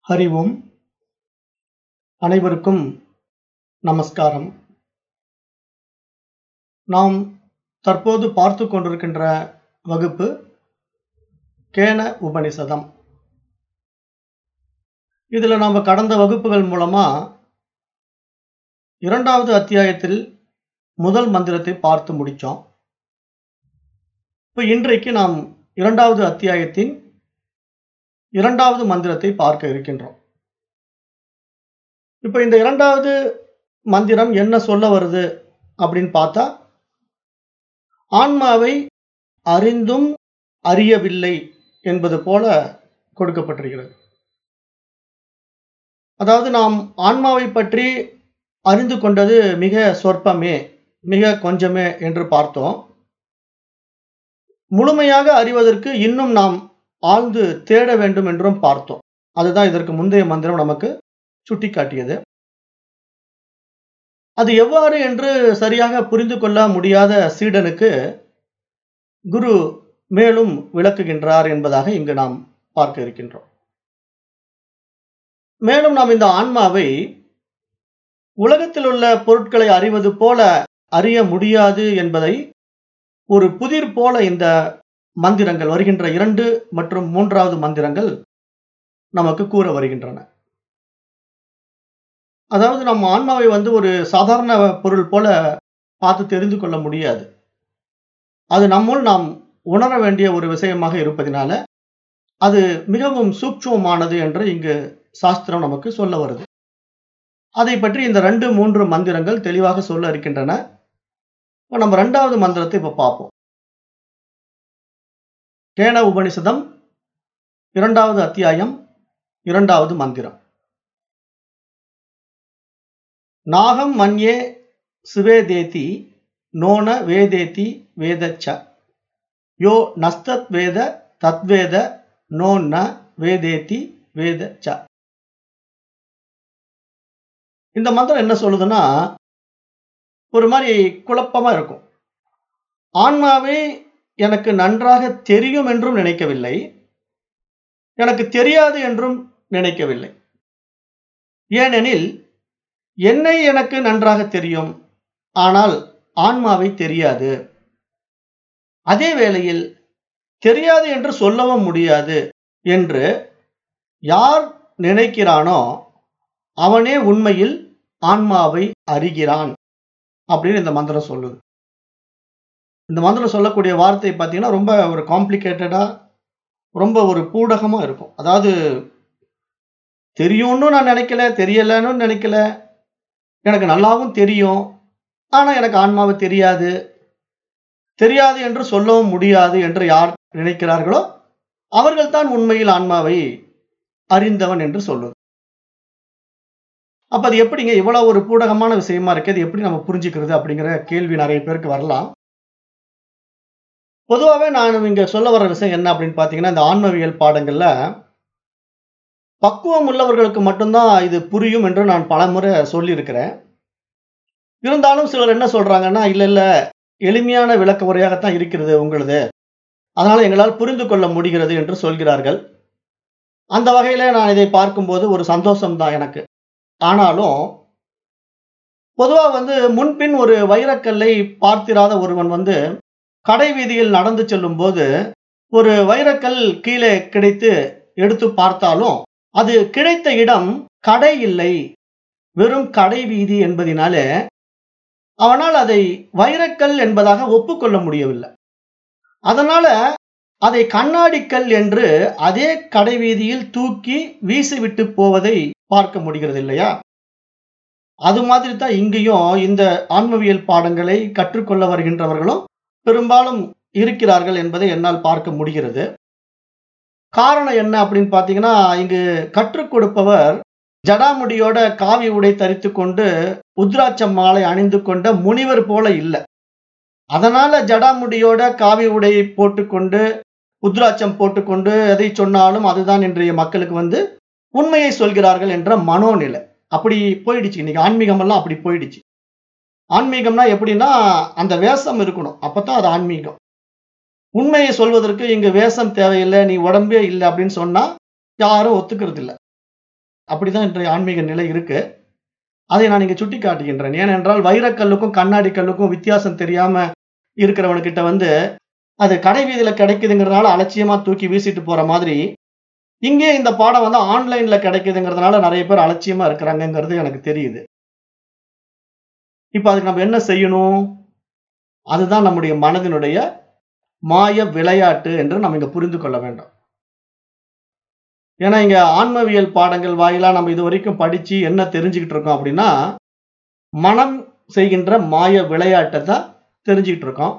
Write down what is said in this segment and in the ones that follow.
ஹரி ஓம் அனைவருக்கும் நமஸ்காரம் நாம் தற்போது பார்த்து கொண்டிருக்கின்ற வகுப்பு கேன உபனிஷதம் இதில் நாம் கடந்த வகுப்புகள் மூலமா இரண்டாவது அத்தியாயத்தில் முதல் மந்திரத்தை பார்த்து முடித்தோம் இப்போ இன்றைக்கு நாம் இரண்டாவது அத்தியாயத்தின் இரண்டாவது மந்திரத்தை பார்க்க இருக்கின்றோம் இப்போ இந்த இரண்டாவது மந்திரம் என்ன சொல்ல வருது அப்படின்னு பார்த்தா ஆன்மாவை அறிந்தும் அறியவில்லை என்பது போல கொடுக்கப்பட்டிருக்கிறது அதாவது நாம் ஆன்மாவை பற்றி அறிந்து கொண்டது மிக சொற்பமே மிக கொஞ்சமே என்று பார்த்தோம் முழுமையாக அறிவதற்கு இன்னும் நாம் ஆழ்ந்து தேட வேண்டும் என்றும் பார்த்தோம் அதுதான் இதற்கு முந்தைய மந்திரம் நமக்கு சுட்டிக்காட்டியது அது எவ்வாறு என்று சரியாக புரிந்து கொள்ள முடியாத சீடனுக்கு குரு மேலும் விளக்குகின்றார் என்பதாக இங்கு நாம் பார்க்க இருக்கின்றோம் மேலும் நாம் இந்த ஆன்மாவை உலகத்தில் உள்ள பொருட்களை அறிவது போல அறிய முடியாது என்பதை ஒரு புதிர் போல இந்த மந்திரங்கள் வருகின்ற இரண்டு மற்றும் மூன்றாவது மந்திரங்கள் நமக்கு கூற வருகின்றன அதாவது நம்ம ஆன்மாவை வந்து ஒரு சாதாரண பொருள் போல பார்த்து தெரிந்து கொள்ள முடியாது அது நம்முள் நாம் உணர வேண்டிய ஒரு விஷயமாக இருப்பதினால அது மிகவும் சூட்சமானது என்று இங்கு சாஸ்திரம் நமக்கு சொல்ல வருது அதை பற்றி இந்த ரெண்டு மூன்று மந்திரங்கள் தெளிவாக சொல்ல இருக்கின்றன இப்போ நம்ம ரெண்டாவது மந்திரத்தை இப்போ பார்ப்போம் கேன உபனிஷதம் இரண்டாவது அத்தியாயம் இரண்டாவது மந்திரம் நாகம் மன்யே சுவேதேதி நோன வேதேதி வேதச்ச யோ நஸ்தத் வேத தத்வேத நோ ந வேதேதி வேதச்ச இந்த மந்திரம் என்ன சொல்லுதுன்னா ஒரு மாதிரி குழப்பமா இருக்கும் ஆன்மாவே எனக்கு நன்றாக தெரியும் என்றும் நினைக்கவில்லை எனக்கு தெரியாது என்றும் நினைக்கவில்லை ஏனெனில் என்னை எனக்கு நன்றாக தெரியும் ஆனால் ஆன்மாவை தெரியாது அதே வேளையில் தெரியாது என்று சொல்லவும் முடியாது என்று யார் நினைக்கிறானோ அவனே உண்மையில் ஆன்மாவை அறிகிறான் அப்படின்னு இந்த மந்திரம் சொல்லுது இந்த மந்திரம் சொல்லக்கூடிய வார்த்தை பார்த்தீங்கன்னா ரொம்ப ஒரு காம்ப்ளிகேட்டடாக ரொம்ப ஒரு பூடகமாக இருக்கும் அதாவது தெரியும்னு நான் நினைக்கல தெரியலன்னு நினைக்கல எனக்கு நல்லாவும் தெரியும் ஆனால் எனக்கு ஆன்மாவை தெரியாது தெரியாது என்று சொல்லவும் முடியாது என்று யார் நினைக்கிறார்களோ அவர்கள் தான் உண்மையில் ஆன்மாவை அறிந்தவன் என்று சொல்லுது அப்ப அது எப்படிங்க இவ்வளவு ஒரு பூடகமான விஷயமா இருக்கு அது எப்படி நம்ம புரிஞ்சுக்கிறது அப்படிங்கிற கேள்வி நிறைய பேருக்கு வரலாம் பொதுவாகவே நான் இங்க சொல்ல வர விஷயம் என்ன அப்படின்னு பார்த்தீங்கன்னா இந்த ஆன்மவியல் பாடங்கள்ல பக்குவம் உள்ளவர்களுக்கு மட்டும்தான் இது புரியும் என்று நான் பலமுறை சொல்லியிருக்கிறேன் இருந்தாலும் சிலர் என்ன சொல்றாங்கன்னா இல்ல இல்ல எளிமையான விளக்க உரையாகத்தான் இருக்கிறது உங்களது அதனால எங்களால் புரிந்து கொள்ள முடிகிறது என்று சொல்கிறார்கள் அந்த வகையில நான் இதை பார்க்கும்போது ஒரு சந்தோஷம் தான் எனக்கு ஆனாலும் பொதுவா வந்து முன்பின் ஒரு வைரக்கல்லை பார்த்திராத ஒருவன் வந்து கடை வீதியில் நடந்து செல்லும் போது ஒரு வைரக்கல் கீழே கிடைத்து எடுத்து பார்த்தாலும் அது கிடைத்த இடம் கடை இல்லை வெறும் கடை வீதி என்பதினாலே அவனால் அதை வைரக்கல் என்பதாக ஒப்புக்கொள்ள முடியவில்லை அதனால அதை கண்ணாடிக்கல் என்று அதே கடை வீதியில் தூக்கி வீசிவிட்டு போவதை பார்க்க முடிகிறது இல்லையா அது மாதிரி தான் இங்கேயும் இந்த ஆன்மவியல் பாடங்களை கற்றுக்கொள்ள வருகின்றவர்களும் பெரும்பாலும் இருக்கிறார்கள் என்பதை என்னால் பார்க்க முடிகிறது காரணம் என்ன அப்படின்னு பார்த்தீங்கன்னா இங்கு கற்றுக் கொடுப்பவர் ஜடாமுடியோட காவி உடை தரித்து கொண்டு உத்ராட்ச மாலை அணிந்து கொண்ட முனிவர் போல இல்லை அதனால ஜடாமுடியோட காவி உடையை போட்டுக்கொண்டு உத்ராட்சம் போட்டுக்கொண்டு எதை சொன்னாலும் அதுதான் இன்றைய மக்களுக்கு வந்து உண்மையை சொல்கிறார்கள் என்ற மனோநிலை அப்படி போயிடுச்சு இன்னைக்கு ஆன்மீகம் எல்லாம் அப்படி போயிடுச்சு ஆன்மீகம்னா எப்படின்னா அந்த வேஷம் இருக்கணும் அப்பதான் அது ஆன்மீகம் உண்மையை சொல்வதற்கு இங்கு வேஷம் தேவையில்லை நீ உடம்பே இல்லை அப்படின்னு சொன்னா யாரும் ஒத்துக்கிறது இல்லை அப்படிதான் இன்றைய ஆன்மீக நிலை இருக்கு அதை நான் இங்க சுட்டி காட்டுகின்றேன் ஏனென்றால் வைரக்கல்லுக்கும் கண்ணாடி கல்லுக்கும் வித்தியாசம் தெரியாம இருக்கிறவனுக்கிட்ட வந்து அது கடை வீதியில கிடைக்குதுங்கிறதுனால அலட்சியமா தூக்கி வீசிட்டு போற மாதிரி இங்கே இந்த பாடம் வந்து ஆன்லைன்ல கிடைக்குதுங்கிறதுனால நிறைய பேர் அலட்சியமா இருக்கிறாங்கங்கிறது எனக்கு தெரியுது இப்ப அதுக்கு நம்ம என்ன செய்யணும் அதுதான் நம்முடைய மனதினுடைய மாய விளையாட்டு என்று நம்ம இங்க புரிந்து கொள்ள வேண்டும் ஏன்னா இங்க ஆன்மவியல் பாடங்கள் வாயிலா நம்ம இது வரைக்கும் படிச்சு என்ன தெரிஞ்சுக்கிட்டு இருக்கோம் அப்படின்னா மனம் செய்கின்ற மாய விளையாட்டை தான் தெரிஞ்சுக்கிட்டு இருக்கோம்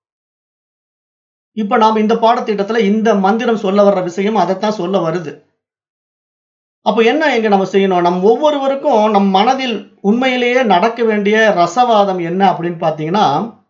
இப்ப நாம் இந்த பாடத்திட்டத்துல இந்த மந்திரம் சொல்ல வர்ற விஷயம் அதைத்தான் சொல்ல வருது அப்ப என்ன இங்க நம்ம செய்யணும் நம் ஒவ்வொருவருக்கும் நம் மனதில் உண்மையிலேயே நடக்க வேண்டிய ரசவாதம் என்ன அப்படின்னு பாத்தீங்கன்னா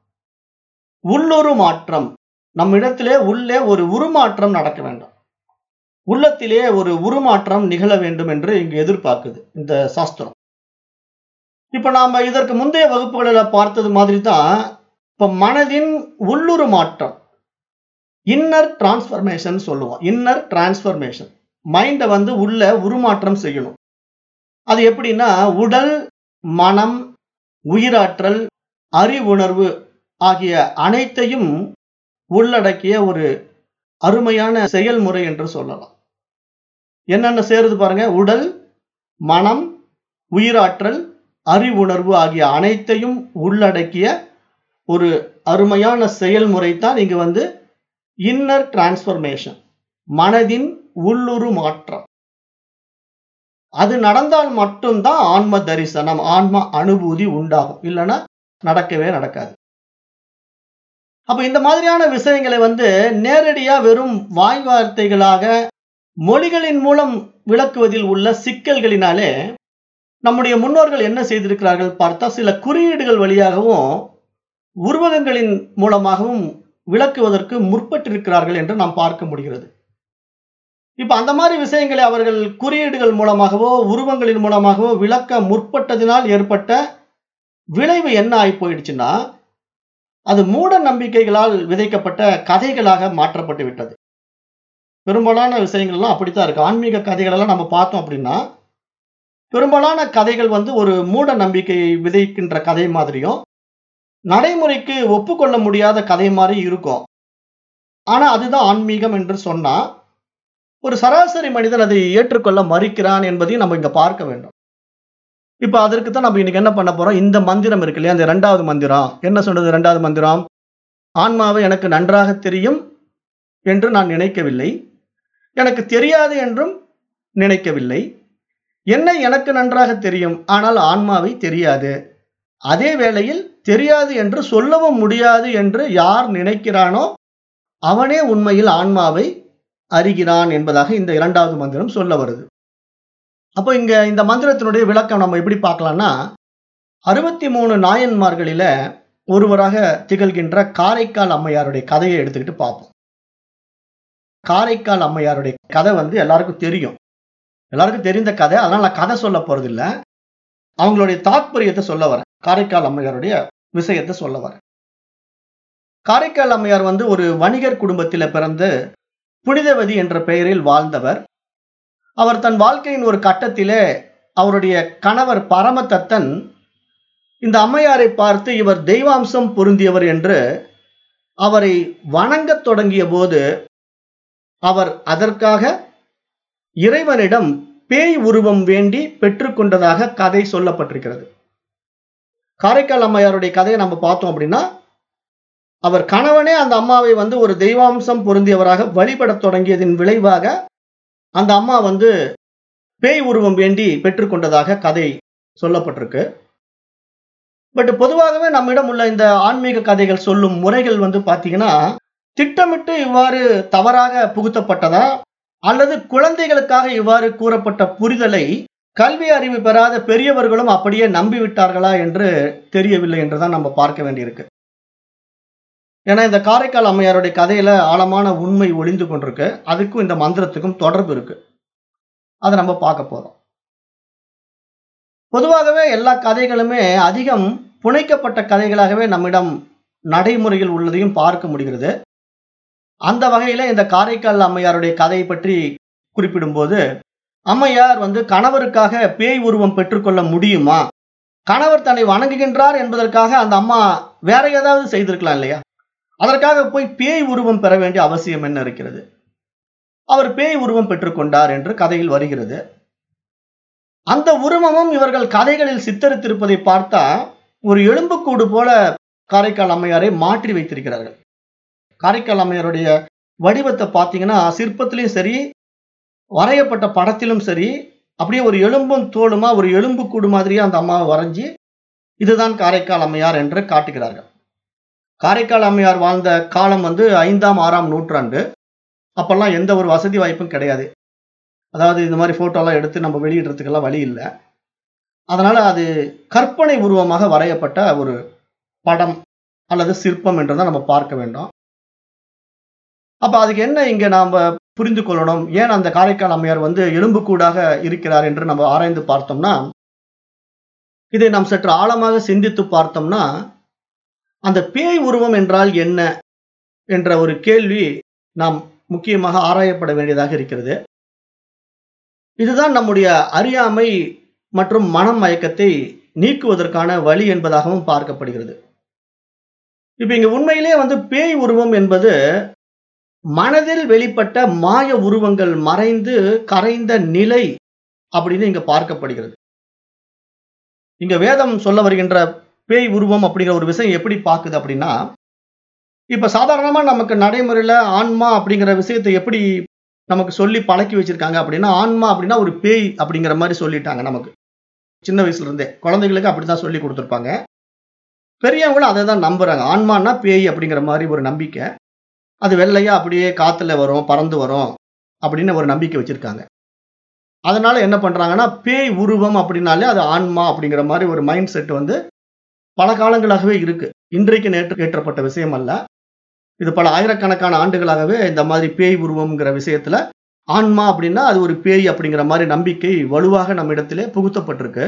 உள்ளொரு மாற்றம் நம் இடத்திலே உள்ளே ஒரு உருமாற்றம் நடக்க வேண்டும் உள்ளத்திலே ஒரு உருமாற்றம் நிகழ வேண்டும் என்று இங்கு எதிர்பார்க்குது இந்த சாஸ்திரம் இப்ப நாம இதற்கு முந்தைய வகுப்புகளில் பார்த்தது மாதிரி தான் இப்ப மனதின் உள்ளுரு மாற்றம் இன்னர் டிரான்ஸ்ஃபர்மேஷன் சொல்லுவோம் இன்னர் டிரான்ஸ்ஃபர்மேஷன் மைண்டை வந்து உள்ள உருமாற்றம் செய்யணும் அது எப்படின்னா உடல் மனம் உயிராற்றல் அறிவுணர்வு ஆகிய அனைத்தையும் உள்ளடக்கிய ஒரு அருமையான செயல்முறை என்று சொல்லலாம் என்னென்ன சேருது பாருங்க உடல் மனம் உயிராற்றல் அறிவுணர்வு ஆகிய அனைத்தையும் உள்ளடக்கிய ஒரு அருமையான செயல்முறை தான் இங்கு வந்து இன்னர் டிரான்ஸ்ஃபர்மேஷன் மனதின் உள்ளுரு மாற்றம் அது நடந்தால் மட்டும்தான் ஆன்ம தரிசனம் ஆன்ம அனுபூதி உண்டாகும் இல்லைன்னா நடக்கவே நடக்காது அப்ப இந்த மாதிரியான விஷயங்களை வந்து நேரடியா வெறும் வாய் வார்த்தைகளாக மொழிகளின் மூலம் விளக்குவதில் உள்ள சிக்கல்களினாலே நம்முடைய முன்னோர்கள் என்ன செய்திருக்கிறார்கள் பார்த்தா சில குறியீடுகள் வழியாகவும் உருவகங்களின் மூலமாகவும் விளக்குவதற்கு முற்பட்டிருக்கிறார்கள் என்று நாம் பார்க்க முடிகிறது இப்ப அந்த மாதிரி விஷயங்களை அவர்கள் குறியீடுகள் மூலமாகவோ உருவங்களின் மூலமாகவோ விளக்க முற்பட்டதினால் ஏற்பட்ட விளைவு என்ன ஆகி போயிடுச்சுன்னா அது மூட நம்பிக்கைகளால் விதைக்கப்பட்ட கதைகளாக மாற்றப்பட்டு விட்டது பெரும்பாலான விஷயங்கள்லாம் அப்படித்தான் இருக்கு ஆன்மீக கதைகள் எல்லாம் நம்ம பார்த்தோம் அப்படின்னா பெரும்பாலான கதைகள் வந்து ஒரு மூட நம்பிக்கையை விதைக்கின்ற கதை மாதிரியும் நடைமுறைக்கு ஒப்புக்கொள்ள முடியாத கதை மாதிரி இருக்கும் ஆனா அதுதான் ஆன்மீகம் என்று சொன்னா ஒரு சராசரி மனிதன் அதை ஏற்றுக்கொள்ள மறுக்கிறான் என்பதையும் நம்ம இங்க பார்க்க வேண்டும் இப்ப அதற்கு தான் நம்ம இன்னைக்கு என்ன பண்ண போறோம் இந்த மந்திரம் இருக்கு இல்லையா அந்த இரண்டாவது மந்திரம் என்ன சொல்றது இரண்டாவது மந்திரம் ஆன்மாவை எனக்கு நன்றாக தெரியும் என்று நான் நினைக்கவில்லை எனக்கு தெரியாது என்றும் நினைக்கவில்லை என்னை எனக்கு நன்றாக தெரியும் ஆனால் ஆன்மாவை தெரியாது அதே வேளையில் தெரியாது என்று சொல்லவும் முடியாது என்று யார் நினைக்கிறானோ அவனே உண்மையில் ஆன்மாவை அறிகிறான் என்பதாக இந்த இரண்டாவது மந்திரம் சொல்ல வருது அப்போ இங்க இந்த மந்திரத்தினுடைய விளக்கம் நம்ம எப்படி பார்க்கலாம்னா அறுபத்தி மூணு நாயன்மார்களில ஒருவராக திகழ்கின்ற காரைக்கால் அம்மையாருடைய கதையை எடுத்துக்கிட்டு பார்ப்போம் காரைக்கால் அம்மையாருடைய கதை வந்து எல்லாருக்கும் தெரியும் எல்லாருக்கும் தெரிந்த கதை அதனால நான் கதை சொல்ல போறது இல்ல அவங்களுடைய தாத்பரியத்தை சொல்ல வரேன் காரைக்கால் அம்மையாருடைய விஷயத்தை சொல்ல வரேன் காரைக்கால் அம்மையார் வந்து ஒரு வணிகர் குடும்பத்தில் பிறந்து புனிதவதி என்ற பெயரில் வாழ்ந்தவர் அவர் தன் வாழ்க்கையின் ஒரு கட்டத்திலே அவருடைய கணவர் பரமதத்தன் இந்த அம்மையாரை பார்த்து இவர் தெய்வாம்சம் பொருந்தியவர் என்று அவரை வணங்கத் தொடங்கிய போது அவர் அதற்காக இறைவனிடம் பேய் உருவம் வேண்டி பெற்றுக்கொண்டதாக கதை சொல்லப்பட்டிருக்கிறது காரைக்கால் அம்மையாருடைய கதையை நம்ம பார்த்தோம் அப்படின்னா அவர் கணவனே அந்த அம்மாவை வந்து ஒரு தெய்வாம்சம் பொருந்தியவராக வழிபடத் தொடங்கியதின் விளைவாக அந்த அம்மா வந்து பேய் உருவம் வேண்டி பெற்றுக்கொண்டதாக கதை சொல்லப்பட்டிருக்கு பட் பொதுவாகவே நம்மிடம் உள்ள இந்த ஆன்மீக கதைகள் சொல்லும் முறைகள் வந்து பார்த்தீங்கன்னா திட்டமிட்டு இவ்வாறு தவறாக புகுத்தப்பட்டதா அல்லது குழந்தைகளுக்காக இவ்வாறு கூறப்பட்ட புரிதலை கல்வி அறிவு பெறாத பெரியவர்களும் அப்படியே நம்பிவிட்டார்களா என்று தெரியவில்லை என்றுதான் நம்ம பார்க்க வேண்டியிருக்கு ஏன்னா இந்த காரைக்கால் அம்மையாருடைய கதையில ஆழமான உண்மை ஒளிந்து கொண்டிருக்கு அதுக்கும் இந்த மந்திரத்துக்கும் தொடர்பு இருக்கு அதை நம்ம பார்க்க போறோம் பொதுவாகவே எல்லா கதைகளுமே அதிகம் புனைக்கப்பட்ட கதைகளாகவே நம்மிடம் நடைமுறையில் உள்ளதையும் பார்க்க முடிகிறது அந்த வகையில இந்த காரைக்கால் அம்மையாருடைய கதையை பற்றி குறிப்பிடும்போது அம்மையார் வந்து கணவருக்காக பேய் உருவம் பெற்றுக்கொள்ள முடியுமா கணவர் தன்னை வணங்குகின்றார் என்பதற்காக அந்த அம்மா வேற ஏதாவது செய்திருக்கலாம் இல்லையா அதற்காக போய் பேய் உருவம் பெற வேண்டிய அவசியம் என்ன இருக்கிறது அவர் பேய் உருவம் பெற்றுக்கொண்டார் என்று கதையில் வருகிறது அந்த உருவமும் இவர்கள் கதைகளில் சித்தரித்திருப்பதை பார்த்தா ஒரு எலும்புக்கூடு போல காரைக்கால் அம்மையாரை மாற்றி வைத்திருக்கிறார்கள் காரைக்கால் அம்மையாருடைய வடிவத்தை பார்த்தீங்கன்னா சிற்பத்திலையும் சரி வரையப்பட்ட படத்திலும் சரி அப்படியே ஒரு எலும்பும் தோலுமா ஒரு எலும்பு கூடு மாதிரியே அந்த அம்மாவை வரைஞ்சி இதுதான் காரைக்கால் அம்மையார் என்று காட்டுகிறார்கள் காரைக்கால் அம்மையார் வாழ்ந்த காலம் வந்து ஐந்தாம் ஆறாம் நூற்றாண்டு அப்பெல்லாம் எந்த ஒரு வசதி வாய்ப்பும் கிடையாது அதாவது இந்த மாதிரி போட்டோலாம் எடுத்து நம்ம வெளியிடுறதுக்கெல்லாம் வழி இல்லை அதனால அது கற்பனை உருவமாக வரையப்பட்ட ஒரு படம் அல்லது சிற்பம் என்றுதான் நம்ம பார்க்க வேண்டும் அப்ப அதுக்கு என்ன இங்க நாம புரிந்து கொள்ளணும் ஏன் அந்த காரைக்கால் அம்மையார் வந்து எலும்புக்கூடாக இருக்கிறார் என்று நம்ம ஆராய்ந்து பார்த்தோம்னா இதை நாம் சற்று ஆழமாக சிந்தித்து பார்த்தோம்னா அந்த பேய் உருவம் என்றால் என்ன என்ற ஒரு கேள்வி நாம் முக்கியமாக ஆராயப்பட வேண்டியதாக இருக்கிறது இதுதான் நம்முடைய அறியாமை மற்றும் மனம் மயக்கத்தை நீக்குவதற்கான வழி என்பதாகவும் பார்க்கப்படுகிறது இப்ப இங்க உண்மையிலே வந்து பேய் உருவம் என்பது மனதில் வெளிப்பட்ட மாய உருவங்கள் மறைந்து கரைந்த நிலை அப்படின்னு இங்க பார்க்கப்படுகிறது இங்க வேதம் சொல்ல வருகின்ற பேய் உருவம் அப்படிங்கிற ஒரு விஷயம் எப்படி பார்க்குது அப்படின்னா இப்ப சாதாரணமா நமக்கு நடைமுறையில ஆன்மா அப்படிங்கிற விஷயத்தை எப்படி நமக்கு சொல்லி பழக்கி வச்சிருக்காங்க அப்படின்னா ஆன்மா அப்படின்னா ஒரு பேய் அப்படிங்கிற மாதிரி சொல்லிட்டாங்க நமக்கு சின்ன வயசுல இருந்தே குழந்தைகளுக்கு அப்படிதான் சொல்லி கொடுத்துருப்பாங்க பெரியவங்களும் அதை தான் நம்புறாங்க ஆன்மான்னா பேய் அப்படிங்கிற மாதிரி ஒரு நம்பிக்கை அது வெள்ளையா அப்படியே காத்துல வரும் பறந்து வரும் அப்படின்னு ஒரு நம்பிக்கை வச்சிருக்காங்க அதனால என்ன பண்றாங்கன்னா பேய் உருவம் அப்படின்னாலே அது ஆன்மா அப்படிங்கிற மாதிரி ஒரு மைண்ட் செட் வந்து பல காலங்களாகவே இருக்கு இன்றைக்கு நேற்று ஏற்றப்பட்ட விஷயம் அல்ல இது பல ஆயிரக்கணக்கான ஆண்டுகளாகவே இந்த மாதிரி பேய் உருவம்ங்கிற விஷயத்துல ஆன்மா அப்படின்னா அது ஒரு பேய் அப்படிங்கிற மாதிரி நம்பிக்கை வலுவாக நம்ம இடத்திலே புகுத்தப்பட்டிருக்கு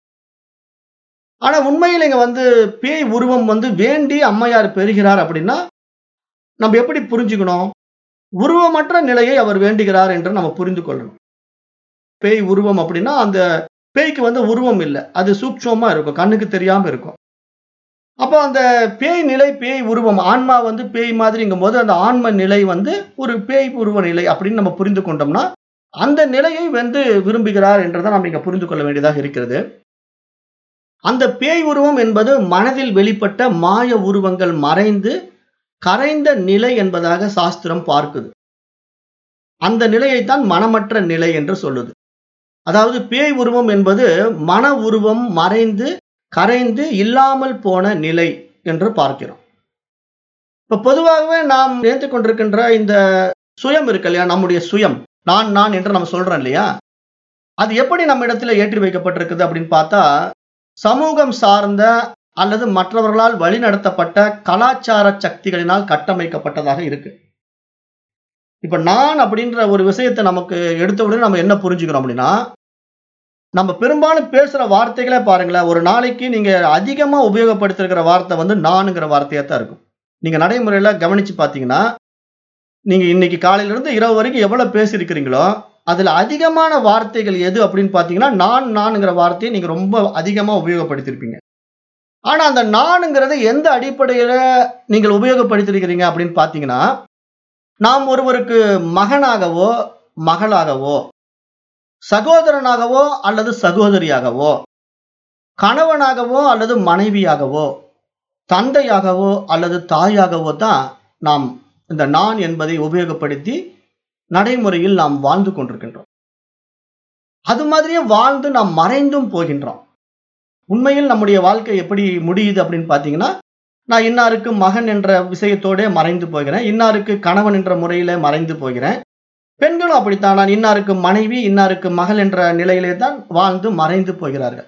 ஆனா உண்மையில் இங்க வந்து பேய் உருவம் வந்து வேண்டி அம்மையார் பெறுகிறார் அப்படின்னா நம்ம எப்படி புரிஞ்சுக்கணும் உருவமற்ற நிலையை அவர் வேண்டுகிறார் என்று நம்ம புரிந்து கொள்ளணும் பேய் உருவம் அப்படின்னா அந்த பேய்க்கு வந்து உருவம் இல்லை அது சூக்ஷமா இருக்கும் கண்ணுக்கு தெரியாம இருக்கும் அப்போ அந்த பேய் நிலை பேய் உருவம் ஆன்மா வந்து பேய் மாதிரிங்கும் போது அந்த ஆன்ம நிலை வந்து ஒரு பேய் உருவ நிலை அப்படின்னு நம்ம புரிந்து கொண்டோம்னா அந்த நிலையை வந்து விரும்புகிறார் என்றுதான் நம்ம இங்க புரிந்து கொள்ள வேண்டியதாக இருக்கிறது அந்த பேய் உருவம் என்பது மனதில் வெளிப்பட்ட மாய உருவங்கள் மறைந்து கரைந்த நிலை என்பதாக சாஸ்திரம் பார்க்குது அந்த நிலையைத்தான் மனமற்ற நிலை என்று சொல்லுது அதாவது பேய் உருவம் என்பது மன உருவம் மறைந்து கரைந்து இல்லாமல் போன நிலை என்று பார்க்கிறோம் இப்ப பொதுவாகவே நாம் நினைத்து கொண்டிருக்கின்ற இந்த சுயம் இருக்கு இல்லையா நம்முடைய சுயம் நான் நான் என்று நம்ம சொல்றோம் இல்லையா அது எப்படி நம்ம இடத்துல ஏற்றி வைக்கப்பட்டிருக்குது அப்படின்னு பார்த்தா சமூகம் சார்ந்த அல்லது மற்றவர்களால் வழிநடத்தப்பட்ட கலாச்சார சக்திகளினால் கட்டமைக்கப்பட்டதாக இருக்கு இப்ப நான் அப்படின்ற ஒரு விஷயத்தை நமக்கு எடுத்த உடனே நம்ம என்ன புரிஞ்சுக்கிறோம் அப்படின்னா நம்ம பெரும்பாலும் பேசுற வார்த்தைகளே பாருங்களேன் ஒரு நாளைக்கு நீங்க அதிகமா உபயோகப்படுத்திருக்கிற வார்த்தை வந்து நானுங்கிற வார்த்தையா தான் இருக்கும் நீங்க நடைமுறையில கவனிச்சு பாத்தீங்கன்னா நீங்க இன்னைக்கு காலையில இருந்து இரவு வரைக்கும் எவ்வளவு பேசியிருக்கிறீங்களோ அதுல அதிகமான வார்த்தைகள் எது அப்படின்னு பாத்தீங்கன்னா நான் நான்ங்கிற வார்த்தையை நீங்க ரொம்ப அதிகமா உபயோகப்படுத்திருப்பீங்க ஆனா அந்த நானுங்கிறத எந்த அடிப்படையில நீங்கள் உபயோகப்படுத்திருக்கிறீங்க அப்படின்னு பாத்தீங்கன்னா நாம் ஒருவருக்கு மகனாகவோ மகளாகவோ சகோதரனாகவோ அல்லது சகோதரியாகவோ கணவனாகவோ அல்லது மனைவியாகவோ தந்தையாகவோ அல்லது தாயாகவோ தான் நாம் இந்த நான் என்பதை உபயோகப்படுத்தி நடைமுறையில் நாம் வாழ்ந்து கொண்டிருக்கின்றோம் அது மாதிரியே வாழ்ந்து நாம் மறைந்தும் போகின்றோம் உண்மையில் நம்முடைய வாழ்க்கை எப்படி முடியுது அப்படின்னு பார்த்தீங்கன்னா நான் இன்னாருக்கு மகன் என்ற விஷயத்தோட மறைந்து போகிறேன் இன்னாருக்கு கணவன் என்ற முறையில மறைந்து போகிறேன் பெண்களும் அப்படித்தான் நான் இன்னாருக்கு மனைவி இன்னாருக்கு மகள் என்ற நிலையிலே தான் வாழ்ந்து மறைந்து போகிறார்கள்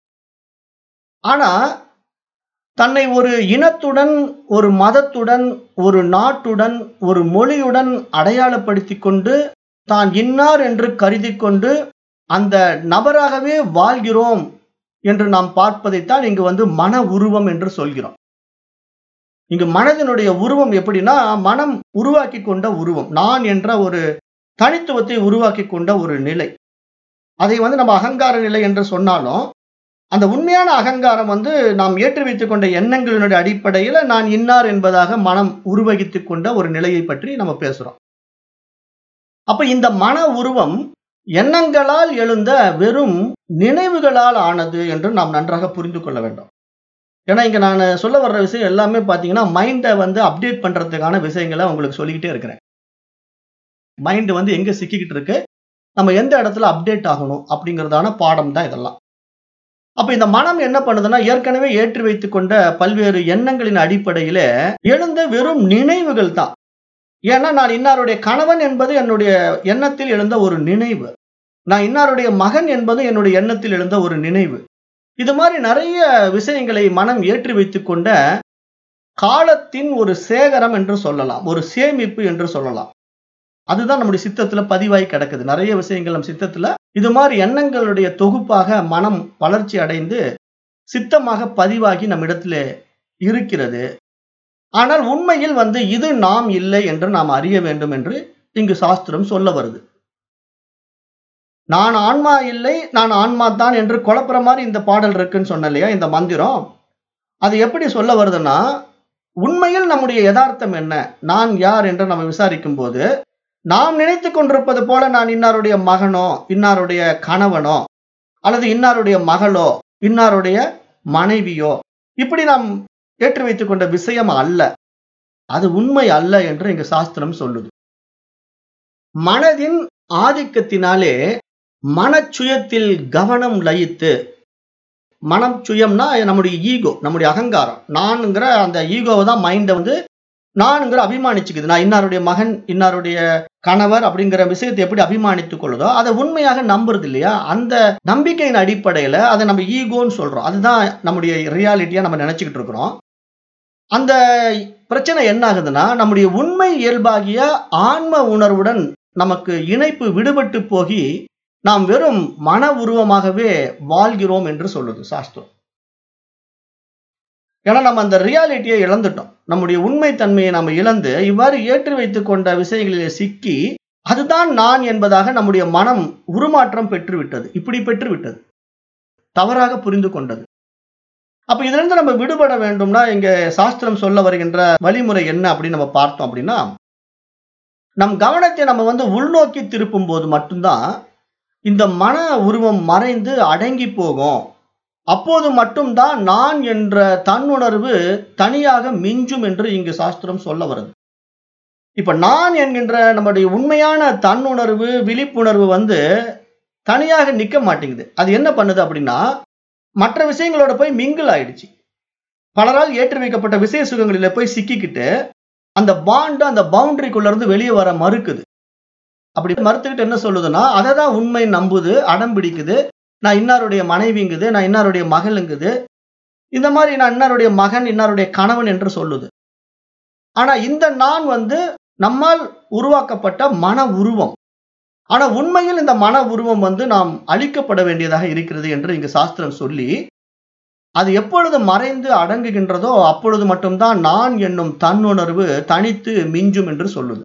ஆனா தன்னை ஒரு இனத்துடன் ஒரு மதத்துடன் ஒரு நாட்டுடன் ஒரு மொழியுடன் அடையாளப்படுத்தி கொண்டு தான் இன்னார் என்று கருதி கொண்டு அந்த நபராகவே வாழ்கிறோம் என்று நாம் பார்ப்பதைத்தான் இங்கு வந்து மன உருவம் என்று சொல்கிறோம் இங்கு மனதினுடைய உருவம் எப்படின்னா மனம் உருவாக்கி கொண்ட உருவம் நான் என்ற ஒரு தனித்துவத்தை உருவாக்கி கொண்ட ஒரு நிலை அதை வந்து நம்ம அகங்கார நிலை என்று சொன்னாலும் அந்த உண்மையான அகங்காரம் வந்து நாம் ஏற்றி வைத்துக் கொண்ட எண்ணங்களினுடைய அடிப்படையில நான் இன்னார் என்பதாக மனம் உருவகித்துக் கொண்ட ஒரு நிலையை பற்றி நம்ம பேசுறோம் அப்ப இந்த மன உருவம் எண்ணங்களால் எழுந்த வெறும் நினைவுகளால் ஆனது என்று நாம் நன்றாக புரிந்து கொள்ள வேண்டும் ஏன்னா இங்க நான் சொல்ல வர்ற விஷயம் எல்லாமே பாத்தீங்கன்னா மைண்டை வந்து அப்டேட் பண்றதுக்கான விஷயங்களை உங்களுக்கு சொல்லிக்கிட்டே இருக்கிறேன் மைண்ட் வந்து எங்க சிக்கிக்கிட்டு இருக்கு நம்ம எந்த இடத்துல அப்டேட் ஆகணும் அப்படிங்கறதான பாடம் தான் இதெல்லாம் அப்ப இந்த மனம் என்ன பண்ணுதுன்னா ஏற்கனவே ஏற்றி வைத்துக் கொண்ட பல்வேறு எண்ணங்களின் அடிப்படையில எழுந்த வெறும் நினைவுகள் தான் ஏன்னா நான் இன்னாருடைய கணவன் என்பது என்னுடைய எண்ணத்தில் எழுந்த ஒரு நினைவு நான் இன்னாருடைய மகன் என்பது என்னுடைய எண்ணத்தில் எழுந்த ஒரு நினைவு இது மாதிரி நிறைய விஷயங்களை மனம் ஏற்றி வைத்துக் கொண்ட காலத்தின் ஒரு சேகரம் என்று சொல்லலாம் ஒரு சேமிப்பு என்று சொல்லலாம் அதுதான் நம்முடைய சித்தத்துல பதிவாகி கிடக்குது நிறைய விஷயங்கள் நம் சித்தத்துல இது மாதிரி எண்ணங்களுடைய தொகுப்பாக மனம் வளர்ச்சி அடைந்து சித்தமாக பதிவாகி நம்மிடத்துல இருக்கிறது ஆனால் உண்மையில் வந்து இது நாம் இல்லை என்று நாம் அறிய வேண்டும் என்று இங்கு சாஸ்திரம் சொல்ல வருது நான் ஆன்மா இல்லை நான் ஆன்மா தான் என்று குழப்புற மாதிரி இந்த பாடல் இருக்குன்னு சொன்ன இல்லையா இந்த மந்திரம் அது எப்படி சொல்ல வருதுன்னா உண்மையில் நம்முடைய யதார்த்தம் என்ன நான் யார் என்று நம்ம விசாரிக்கும் போது நாம் நினைத்து கொண்டிருப்பது போல நான் இன்னாருடைய மகனோ இன்னாருடைய கணவனோ அல்லது இன்னாருடைய மகளோ இன்னாருடைய மனைவியோ இப்படி நாம் ஏற்றி வைத்துக் கொண்ட விஷயம் அல்ல அது உண்மை அல்ல என்று இங்கு சாஸ்திரம் சொல்லுது மனதின் ஆதிக்கத்தினாலே மனச்சுயத்தில் கவனம் லயித்து மனம் சுயம்னா நம்முடைய ஈகோ நம்முடைய அகங்காரம் நான்ங்கிற அந்த ஈகோவை தான் மைண்டை வந்து நான்ங்கிற அபிமானிச்சுக்குது நான் இன்னாருடைய மகன் இன்னாருடைய கணவர் அப்படிங்கிற விஷயத்தை எப்படி அபிமானித்துக் கொள்ளுதோ அதை உண்மையாக நம்புறது இல்லையா அந்த நம்பிக்கையின் அடிப்படையில அதை நம்ம ஈகோன்னு சொல்றோம் அதுதான் நம்முடைய ரியாலிட்டியா நம்ம நினைச்சுக்கிட்டு இருக்கிறோம் அந்த பிரச்சனை என்ன ஆகுதுன்னா நம்முடைய உண்மை இயல்பாகிய ஆன்ம உணர்வுடன் நமக்கு இணைப்பு விடுபட்டு போகி நாம் வெறும் மன உருவமாகவே வாழ்கிறோம் என்று சொல்லுது சாஸ்திரம் ஏன்னா நம்ம அந்த ரியாலிட்டியை இழந்துட்டோம் நம்முடைய உண்மை தன்மையை நம்ம இழந்து இவ்வாறு ஏற்றி வைத்துக் கொண்ட விஷயங்களிலே சிக்கி அதுதான் நான் என்பதாக நம்முடைய மனம் உருமாற்றம் பெற்றுவிட்டது இப்படி பெற்றுவிட்டது தவறாக புரிந்து கொண்டது அப்ப இதுல இருந்து நம்ம விடுபட வேண்டும்னா இங்க சாஸ்திரம் சொல்ல வருகின்ற வழிமுறை என்ன அப்படின்னு நம்ம பார்த்தோம் அப்படின்னா நம் கவனத்தை நம்ம வந்து உள்நோக்கி திருப்பும் போது மட்டும்தான் இந்த மன உருவம் மறைந்து அடங்கி போகும் அப்போது மட்டும்தான் நான் என்ற தன்னுணர்வு தனியாக மிஞ்சும் என்று இங்கு சாஸ்திரம் சொல்ல வருது இப்ப நான் என்கின்ற நம்முடைய உண்மையான தன்னுணர்வு விழிப்புணர்வு வந்து தனியாக நிக்க மாட்டேங்குது அது என்ன பண்ணுது அப்படின்னா மற்ற விஷயங்களோட போய் மிங்கிள் ஆயிடுச்சு பலரால் ஏற்றி வைக்கப்பட்ட விஷய சுகங்களில போய் சிக்கிக்கிட்டு அந்த பாண்டு அந்த பவுண்டரிக்குள்ள இருந்து வெளியே வர மறுக்குது அப்படி மறுத்துக்கிட்டு என்ன சொல்லுதுன்னா அதை தான் உண்மை நம்புது அடம் பிடிக்குது நான் இன்னாருடைய மனைவிங்குது நான் இன்னாருடைய மகளுங்குது இந்த மாதிரி நான் இன்னாருடைய மகன் இன்னாருடைய கணவன் என்று சொல்லுது ஆனா இந்த நான் வந்து நம்மால் உருவாக்கப்பட்ட மன உருவம் ஆனா உண்மையில் இந்த மன உருவம் வந்து நாம் அழிக்கப்பட வேண்டியதாக இருக்கிறது என்று இங்கு சாஸ்திரம் சொல்லி அது எப்பொழுது மறைந்து அடங்குகின்றதோ அப்பொழுது மட்டும்தான் நான் என்னும் தன்னுணர்வு தனித்து மிஞ்சும் என்று சொல்லுது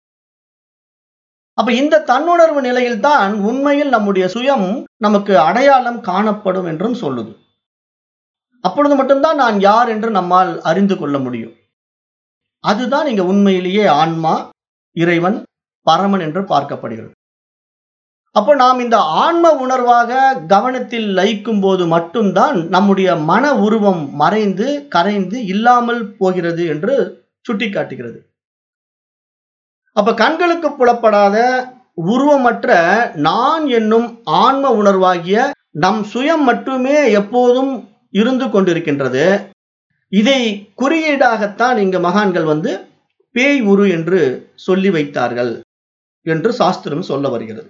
அப்ப இந்த தன்னுணர்வு நிலையில்தான் உண்மையில் நம்முடைய சுயம் நமக்கு அடையாளம் காணப்படும் என்றும் சொல்லுது அப்பொழுது மட்டும்தான் நான் யார் என்று நம்மால் அறிந்து கொள்ள முடியும் அதுதான் இங்க உண்மையிலேயே ஆன்மா இறைவன் பரமன் என்று பார்க்கப்படுகிறது அப்போ நாம் இந்த ஆன்ம உணர்வாக கவனத்தில் லயிக்கும் போது மட்டும்தான் நம்முடைய மன உருவம் மறைந்து கரைந்து இல்லாமல் போகிறது என்று சுட்டிக்காட்டுகிறது அப்ப கண்களுக்கு புலப்படாத உருவமற்ற நான் என்னும் ஆன்ம உணர்வாகிய நம் சுயம் மட்டுமே எப்போதும் இருந்து கொண்டிருக்கின்றது இதை குறியீடாகத்தான் இங்க மகான்கள் வந்து பேய் உரு என்று சொல்லி வைத்தார்கள் என்று சாஸ்திரம் சொல்ல வருகிறது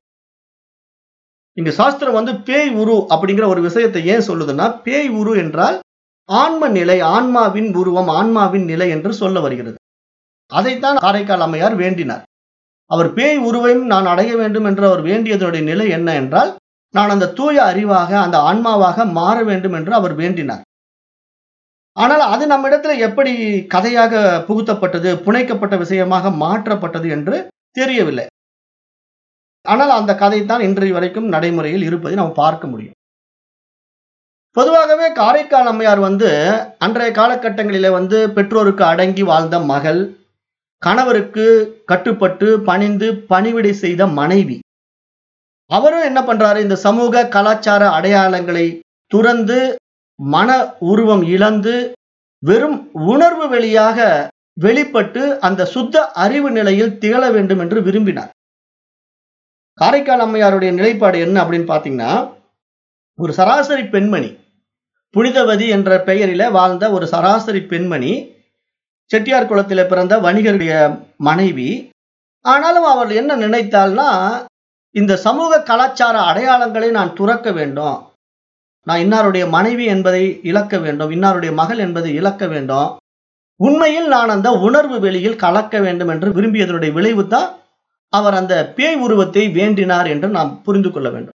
இங்க சாஸ்திரம் வந்து பேய் உரு அப்படிங்கிற ஒரு விஷயத்தை ஏன் சொல்லுதுன்னா பேய் உரு என்றால் ஆன்ம நிலை ஆன்மாவின் உருவம் ஆன்மாவின் நிலை என்று சொல்ல வருகிறது அதைத்தான் காரைக்கால் அம்மையார் வேண்டினார் அவர் பேய் உருவையும் நான் அடைய வேண்டும் என்று அவர் வேண்டியதனுடைய நிலை என்ன என்றால் நான் அந்த தூய அறிவாக அந்த ஆன்மாவாக மாற வேண்டும் என்று அவர் வேண்டினார் ஆனால் அது நம்மிடத்துல எப்படி கதையாக புகுத்தப்பட்டது புனைக்கப்பட்ட விஷயமாக மாற்றப்பட்டது என்று தெரியவில்லை ஆனால் அந்த கதை தான் இன்றைய வரைக்கும் நடைமுறையில் இருப்பதை நம்ம பார்க்க முடியும் பொதுவாகவே காரைக்கால் அம்மையார் வந்து அன்றைய காலகட்டங்களிலே வந்து பெற்றோருக்கு அடங்கி வாழ்ந்த மகள் கணவருக்கு கட்டுப்பட்டு பணிந்து பணிவிடை செய்த மனைவி அவரும் என்ன பண்றாரு இந்த சமூக கலாச்சார அடையாளங்களை துறந்து மன உருவம் இழந்து வெறும் உணர்வு வெளியாக வெளிப்பட்டு அந்த சுத்த அறிவு நிலையில் திகழ வேண்டும் என்று விரும்பினார் காரைக்கால் அம்மையாருடைய நிலைப்பாடு என்ன அப்படின்னு பாத்தீங்கன்னா ஒரு சராசரி பெண்மணி புனிதவதி என்ற பெயரில வாழ்ந்த ஒரு சராசரி பெண்மணி செட்டியார் குலத்தில பிறந்த வணிகருடைய மனைவி ஆனாலும் அவள் என்ன நினைத்தால்னா இந்த சமூக கலாச்சார அடையாளங்களை நான் துறக்க வேண்டும் நான் இன்னாருடைய மனைவி என்பதை இழக்க வேண்டும் இன்னாருடைய மகள் என்பதை இழக்க வேண்டும் உண்மையில் நான் அந்த உணர்வு வெளியில் கலக்க வேண்டும் என்று விரும்பியதனுடைய விளைவு தான் அவர் அந்த பேய் உருவத்தை வேண்டினார் என்று நாம் புரிந்து கொள்ள வேண்டும்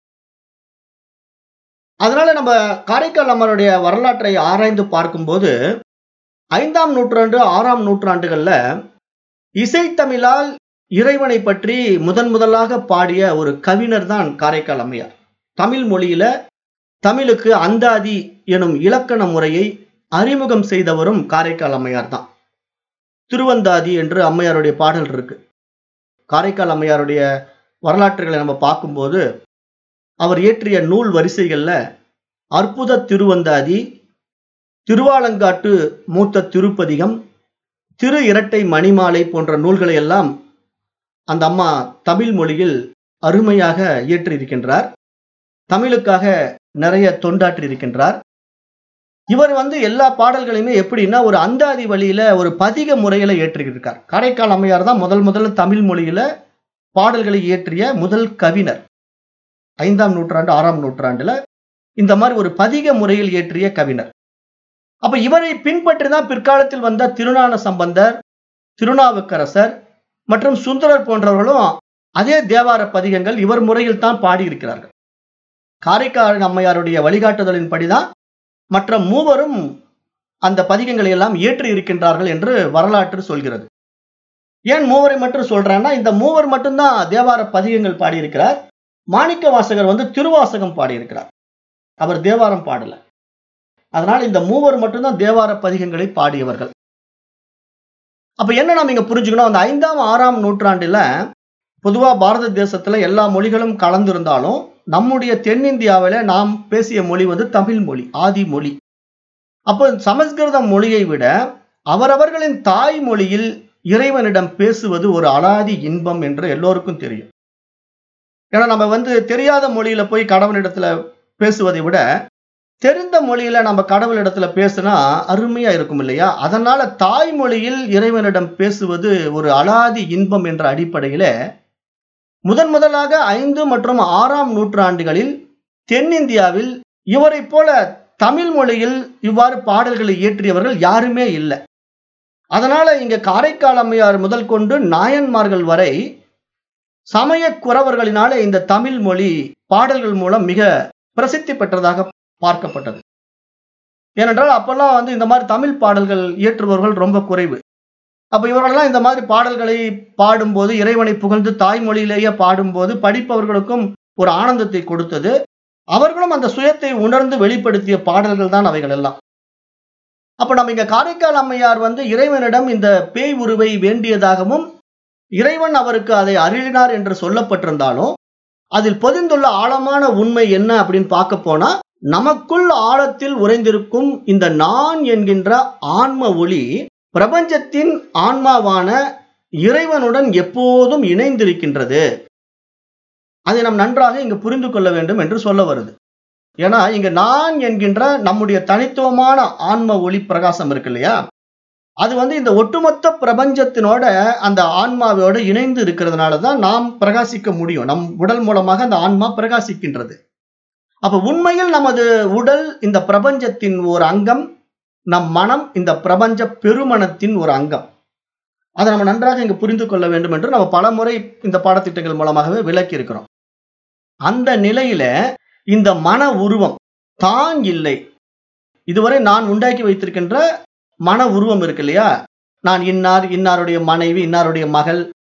அதனால நம்ம காரைக்கால் அம்மனுடைய வரலாற்றை ஆராய்ந்து பார்க்கும்போது ஐந்தாம் நூற்றாண்டு ஆறாம் நூற்றாண்டுகள்ல இசைத்தமிழால் இறைவனை பற்றி முதன் முதலாக பாடிய ஒரு கவிஞர் தான் காரைக்கால் அம்மையார் தமிழ் மொழியில தமிழுக்கு அந்தாதி எனும் இலக்கண முறையை அறிமுகம் செய்தவரும் காரைக்கால் அம்மையார் தான் திருவந்தாதி என்று அம்மையாருடைய பாடல் இருக்கு காரைக்கால் அம்மையாருடைய வரலாற்றுகளை நம்ம பார்க்கும்போது அவர் இயற்றிய நூல் வரிசைகள்ல அற்புத திருவந்தாதி திருவாலங்காட்டு மூத்த திருப்பதிகம் திரு இரட்டை மணிமாலை போன்ற நூல்களை எல்லாம் அந்த அம்மா தமிழ் மொழியில் அருமையாக இயற்றியிருக்கின்றார் தமிழுக்காக நிறைய தொண்டாற்றி இருக்கின்றார் இவர் வந்து எல்லா பாடல்களையுமே எப்படின்னா ஒரு அந்தாதி வழியில ஒரு பதிக முறையில ஏற்றிருக்கார் காரைக்கால் அம்மையார் தான் முதல் முதல்ல தமிழ் மொழியில பாடல்களை இயற்றிய முதல் கவிஞர் ஐந்தாம் நூற்றாண்டு ஆறாம் நூற்றாண்டுல இந்த மாதிரி ஒரு பதிக முறையில் இயற்றிய கவிஞர் அப்ப இவரை பின்பற்றி தான் பிற்காலத்தில் வந்த திருஞான சம்பந்தர் திருநாவுக்கரசர் மற்றும் சுந்தரர் போன்றவர்களும் அதே தேவார பதிகங்கள் இவர் முறையில் தான் பாடியிருக்கிறார்கள் காரைக்கால் அம்மையாருடைய வழிகாட்டுதலின்படிதான் மற்ற மூவரும் அந்த பதிகங்களை எல்லாம் ஏற்றி இருக்கின்றார்கள் என்று வரலாற்று சொல்கிறது ஏன் மூவரை மட்டும் சொல்றேன்னா இந்த மூவர் மட்டும்தான் தேவார பதிகங்கள் பாடியிருக்கிறார் மாணிக்க வாசகர் வந்து திருவாசகம் பாடியிருக்கிறார் அவர் தேவாரம் பாடல அதனால இந்த மூவர் மட்டும்தான் தேவார பதிகங்களை பாடியவர்கள் அப்ப என்ன நம்ம இங்க புரிஞ்சுக்கணும் அந்த ஐந்தாம் ஆறாம் நூற்றாண்டுல பொதுவா பாரத தேசத்துல எல்லா மொழிகளும் கலந்திருந்தாலும் நம்முடைய தென்னிந்தியாவில நாம் பேசிய மொழி வந்து தமிழ் மொழி ஆதி மொழி அப்போ சமஸ்கிருத மொழியை விட அவரவர்களின் தாய் மொழியில் இறைவனிடம் பேசுவது ஒரு அலாதி இன்பம் என்று எல்லோருக்கும் தெரியும் ஏன்னா நம்ம வந்து தெரியாத மொழியில போய் கடவுளிடத்துல பேசுவதை விட தெரிந்த மொழியில நம்ம கடவுளிடத்துல பேசுனா அருமையா இருக்கும் இல்லையா அதனால தாய்மொழியில் இறைவனிடம் பேசுவது ஒரு அலாதி இன்பம் என்ற அடிப்படையில முதன் முதலாக ஐந்து மற்றும் ஆறாம் நூற்றாண்டுகளில் தென்னிந்தியாவில் இவரை போல தமிழ் மொழியில் இவ்வாறு பாடல்களை இயற்றியவர்கள் யாருமே இல்லை அதனால இங்க காரைக்கால் அம்மையார் முதல் கொண்டு நாயன்மார்கள் வரை சமய குறவர்களினால இந்த தமிழ் மொழி பாடல்கள் மூலம் மிக பிரசித்தி பெற்றதாக பார்க்கப்பட்டது ஏனென்றால் அப்பெல்லாம் வந்து இந்த மாதிரி தமிழ் பாடல்கள் இயற்றுபவர்கள் ரொம்ப குறைவு அப்ப இவர்களெல்லாம் இந்த மாதிரி பாடல்களை பாடும்போது இறைவனை புகழ்ந்து தாய்மொழியிலேயே பாடும்போது படிப்பவர்களுக்கும் ஒரு ஆனந்தத்தை கொடுத்தது அவர்களும் அந்த சுயத்தை உணர்ந்து வெளிப்படுத்திய பாடல்கள் தான் அவைகள் எல்லாம் அப்ப நம்ம இங்க காரைக்கால் அம்மையார் வந்து இறைவனிடம் இந்த பேய் உருவை வேண்டியதாகவும் இறைவன் அவருக்கு அதை அருளினார் என்று சொல்லப்பட்டிருந்தாலும் அதில் பொதிந்துள்ள ஆழமான உண்மை என்ன அப்படின்னு பார்க்க போனா நமக்குள் ஆழத்தில் உறைந்திருக்கும் இந்த நான் என்கின்ற ஆன்ம ஒளி பிரபஞ்சத்தின் ஆன்மாவான இறைவனுடன் எப்போதும் இணைந்திருக்கின்றது அதை நாம் நன்றாக இங்கு புரிந்து கொள்ள வேண்டும் என்று சொல்ல வருது ஏன்னா இங்க நான் என்கின்ற நம்முடைய தனித்துவமான ஆன்ம ஒளி பிரகாசம் இருக்கு இல்லையா அது வந்து இந்த ஒட்டுமொத்த பிரபஞ்சத்தினோட அந்த ஆன்மாவோட இணைந்து இருக்கிறதுனால தான் நாம் பிரகாசிக்க முடியும் நம் உடல் மூலமாக அந்த ஆன்மா பிரகாசிக்கின்றது அப்ப உண்மையில் நமது உடல் இந்த பிரபஞ்சத்தின் ஒரு அங்கம் நம் மனம் இந்த பிரபஞ்ச பெருமனத்தின் ஒரு அங்கம் அதை நம்ம நன்றாக இங்கு புரிந்து கொள்ள வேண்டும் என்று நம்ம பல முறை இந்த பாடத்திட்டங்கள் மூலமாகவே விளக்கி இருக்கிறோம் அந்த நிலையில இந்த மன உருவம் தான் இல்லை இதுவரை நான் உண்டாக்கி வைத்திருக்கின்ற மன உருவம் இருக்கு இல்லையா நான் இன்னார் இன்னாருடைய மனைவி இன்னாருடைய மகள்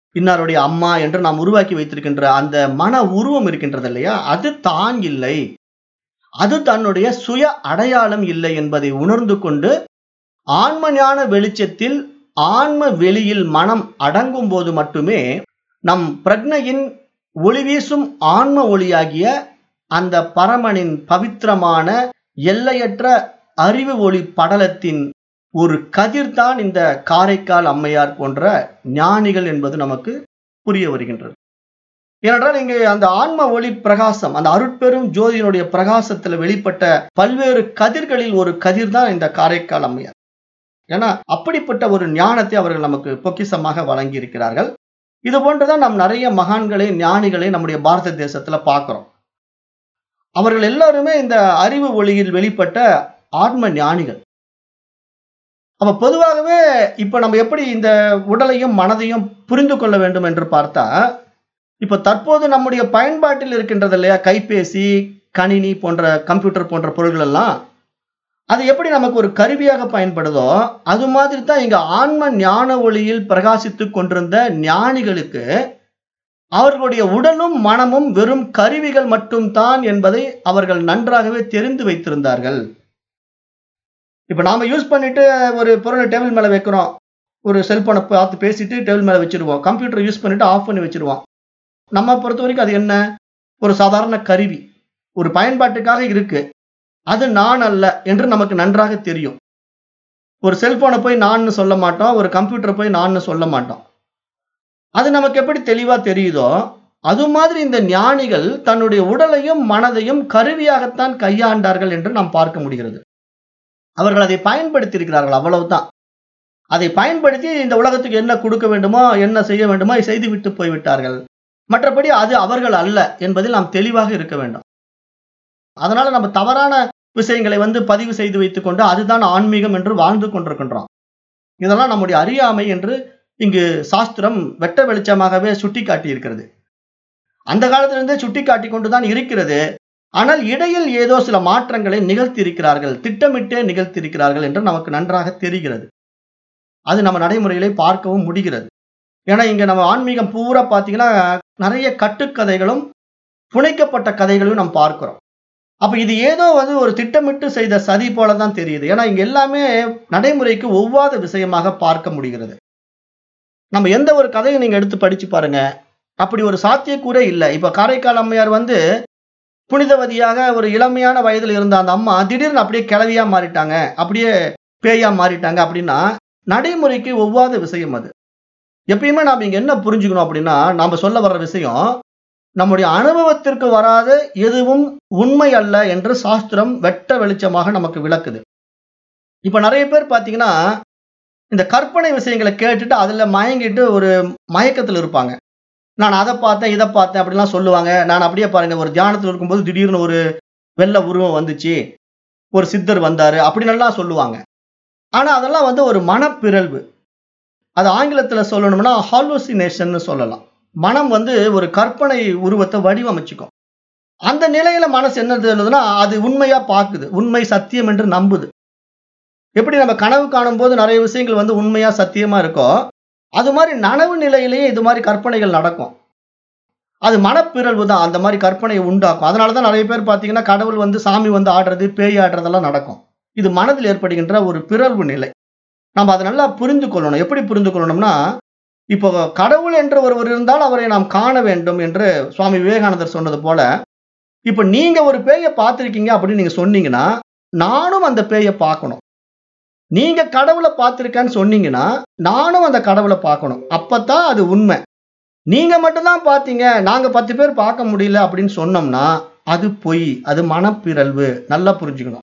இன்னாருடைய அம்மா என்று நாம் உருவாக்கி வைத்திருக்கின்ற அந்த மன உருவம் இருக்கின்றது இல்லையா அது தான் இல்லை அது தன்னுடைய சுய அடையாளம் இல்லை என்பதை உணர்ந்து கொண்டு ஆன்ம ஞான வெளிச்சத்தில் ஆன்ம வெளியில் மனம் அடங்கும் போது மட்டுமே நம் பிரக்னையின் ஒளி வீசும் ஆன்ம ஒளியாகிய அந்த பரமனின் பவித்திரமான எல்லையற்ற அறிவு ஒளி படலத்தின் ஒரு கதிர்தான் இந்த காரைக்கால் அம்மையார் போன்ற ஞானிகள் என்பது நமக்கு புரிய வருகின்றது ஏனென்றால் இங்கே அந்த ஆன்ம ஒளி பிரகாசம் அந்த அருட்பெரும் ஜோதியினுடைய பிரகாசத்துல வெளிப்பட்ட பல்வேறு கதிர்களில் ஒரு கதிர் தான் இந்த காரைக்கால் அம்மையார் ஏன்னா அப்படிப்பட்ட ஒரு ஞானத்தை அவர்கள் நமக்கு பொக்கிசமாக வழங்கி இருக்கிறார்கள் இது போன்றுதான் நாம் நிறைய மகான்களை ஞானிகளை நம்முடைய பாரத தேசத்துல பார்க்கிறோம் அவர்கள் எல்லாருமே இந்த அறிவு ஒளியில் வெளிப்பட்ட ஆத்ம ஞானிகள் அப்ப பொதுவாகவே இப்ப நம்ம எப்படி இந்த உடலையும் மனதையும் புரிந்து கொள்ள வேண்டும் என்று பார்த்தா இப்ப தற்போது நம்முடைய பயன்பாட்டில் இருக்கின்றது இல்லையா கைபேசி கணினி போன்ற கம்ப்யூட்டர் போன்ற பொருள்கள் எல்லாம் அது எப்படி நமக்கு ஒரு கருவியாக பயன்படுதோ அது மாதிரி தான் இங்க ஆன்ம ஞான ஒளியில் பிரகாசித்து கொண்டிருந்த ஞானிகளுக்கு அவர்களுடைய உடலும் மனமும் வெறும் கருவிகள் மட்டும்தான் என்பதை அவர்கள் நன்றாகவே தெரிந்து வைத்திருந்தார்கள் இப்ப நாம யூஸ் பண்ணிட்டு ஒரு பொருளை டேபிள் மேல வைக்கிறோம் ஒரு செல்போனை பார்த்து பேசிட்டு டேபிள் மேல வச்சிருவோம் கம்ப்யூட்டர் யூஸ் பண்ணிட்டு ஆஃப் பண்ணி வச்சிருவோம் நம்ம பொறுத்த வரைக்கும் அது என்ன ஒரு சாதாரண கருவி ஒரு பயன்பாட்டுக்காக இருக்கு அது நான் அல்ல என்று நமக்கு நன்றாக தெரியும் ஒரு செல்போனை போய் நான் சொல்ல மாட்டோம் ஒரு கம்ப்யூட்டரை போய் நான் சொல்ல மாட்டோம் அது நமக்கு எப்படி தெளிவா தெரியுதோ அது மாதிரி இந்த ஞானிகள் தன்னுடைய உடலையும் மனதையும் கருவியாகத்தான் கையாண்டார்கள் என்று நாம் பார்க்க முடிகிறது அவர்கள் அதை பயன்படுத்தி இருக்கிறார்கள் அவ்வளவுதான் அதை பயன்படுத்தி இந்த உலகத்துக்கு என்ன கொடுக்க வேண்டுமோ என்ன செய்ய வேண்டுமோ செய்து விட்டு போய்விட்டார்கள் மற்றபடி அது அவர்கள் அல்ல என்பதில் நாம் தெளிவாக இருக்க வேண்டும் அதனால நம்ம தவறான விஷயங்களை வந்து பதிவு செய்து வைத்துக் கொண்டு அதுதான் ஆன்மீகம் என்று வாழ்ந்து கொண்டிருக்கின்றோம் இதெல்லாம் நம்முடைய அறியாமை என்று இங்கு சாஸ்திரம் வெட்ட வெளிச்சமாகவே சுட்டி காட்டி இருக்கிறது அந்த காலத்திலிருந்தே சுட்டி காட்டி கொண்டுதான் இருக்கிறது ஆனால் இடையில் ஏதோ சில மாற்றங்களை நிகழ்த்தி இருக்கிறார்கள் திட்டமிட்டே நிகழ்த்தி இருக்கிறார்கள் என்று நமக்கு நன்றாக தெரிகிறது அது நம்ம நடைமுறைகளை பார்க்கவும் முடிகிறது ஏன்னா இங்க நம்ம ஆன்மீகம் பூரா பார்த்தீங்கன்னா நிறைய கட்டுக்கதைகளும் புனைக்கப்பட்ட கதைகளையும் நம்ம பார்க்கிறோம் அப்ப இது ஏதோ வந்து ஒரு திட்டமிட்டு செய்த சதி போல தான் தெரியுது ஏன்னா இங்க எல்லாமே நடைமுறைக்கு ஒவ்வாத விஷயமாக பார்க்க முடிகிறது நம்ம எந்த ஒரு கதையை நீங்க எடுத்து படிச்சு பாருங்க அப்படி ஒரு சாத்தியக்கூறே இல்லை இப்ப காரைக்கால் அம்மையார் வந்து புனிதவதியாக ஒரு இளமையான வயதில் இருந்த அந்த அம்மா திடீர்னு அப்படியே கிளவியா மாறிட்டாங்க அப்படியே பேயா மாறிட்டாங்க அப்படின்னா நடைமுறைக்கு ஒவ்வாத விஷயம் அது எப்பயுமே நாம் இங்க என்ன புரிஞ்சுக்கணும் அப்படின்னா நாம சொல்ல வர்ற விஷயம் நம்முடைய அனுபவத்திற்கு வராத எதுவும் உண்மை அல்ல என்று சாஸ்திரம் வெட்ட வெளிச்சமாக நமக்கு விளக்குது இப்ப நிறைய பேர் பாத்தீங்கன்னா இந்த கற்பனை விஷயங்களை கேட்டுட்டு அதுல மயங்கிட்டு ஒரு மயக்கத்தில் இருப்பாங்க நான் அதை பார்த்தேன் இதை பார்த்தேன் அப்படிலாம் சொல்லுவாங்க நான் அப்படியே பாருங்க ஒரு தியானத்தில் இருக்கும்போது திடீர்னு ஒரு வெள்ள உருவம் வந்துச்சு ஒரு சித்தர் வந்தாரு அப்படின்னெல்லாம் சொல்லுவாங்க ஆனா அதெல்லாம் வந்து ஒரு மனப்பிறழ்வு அது ஆங்கிலத்துல சொல்லணும்னா ஹாலோசினேஷன் சொல்லலாம் மனம் வந்து ஒரு கற்பனை உருவத்தை வடிவமைச்சுக்கும் அந்த நிலையில மனசு என்ன சொல்லுதுன்னா அது உண்மையா பார்க்குது உண்மை சத்தியம் என்று நம்புது எப்படி நம்ம கனவு காணும் போது நிறைய விஷயங்கள் வந்து உண்மையா சத்தியமா இருக்கோ அது மாதிரி நனவு நிலையிலேயே இது மாதிரி கற்பனைகள் நடக்கும் அது மனப்பிறழ்வு தான் அந்த மாதிரி கற்பனையை உண்டாக்கும் அதனாலதான் நிறைய பேர் பார்த்தீங்கன்னா கடவுள் வந்து சாமி வந்து ஆடுறது பேய் ஆடுறதெல்லாம் நடக்கும் இது மனதில் ஏற்படுகின்ற ஒரு பிறழ்வு நிலை நம்ம அதை நல்லா புரிந்து கொள்ளணும் எப்படி புரிந்து கொள்ளணும்னா இப்போ கடவுள் என்று ஒருவர் இருந்தால் அவரை நாம் காண வேண்டும் என்று சுவாமி விவேகானந்தர் சொன்னது போல இப்போ நீங்க ஒரு பேயை பார்த்துருக்கீங்க அப்படின்னு நீங்க சொன்னீங்கன்னா நானும் அந்த பேயை பார்க்கணும் நீங்க கடவுளை பார்த்துருக்கேன்னு சொன்னீங்கன்னா நானும் அந்த கடவுளை பார்க்கணும் அப்பதான் அது உண்மை நீங்க மட்டும்தான் பார்த்தீங்க நாங்க பத்து பேர் பார்க்க முடியல அப்படின்னு சொன்னோம்னா அது பொய் அது மனப்பிறழ்வு நல்லா புரிஞ்சுக்கணும்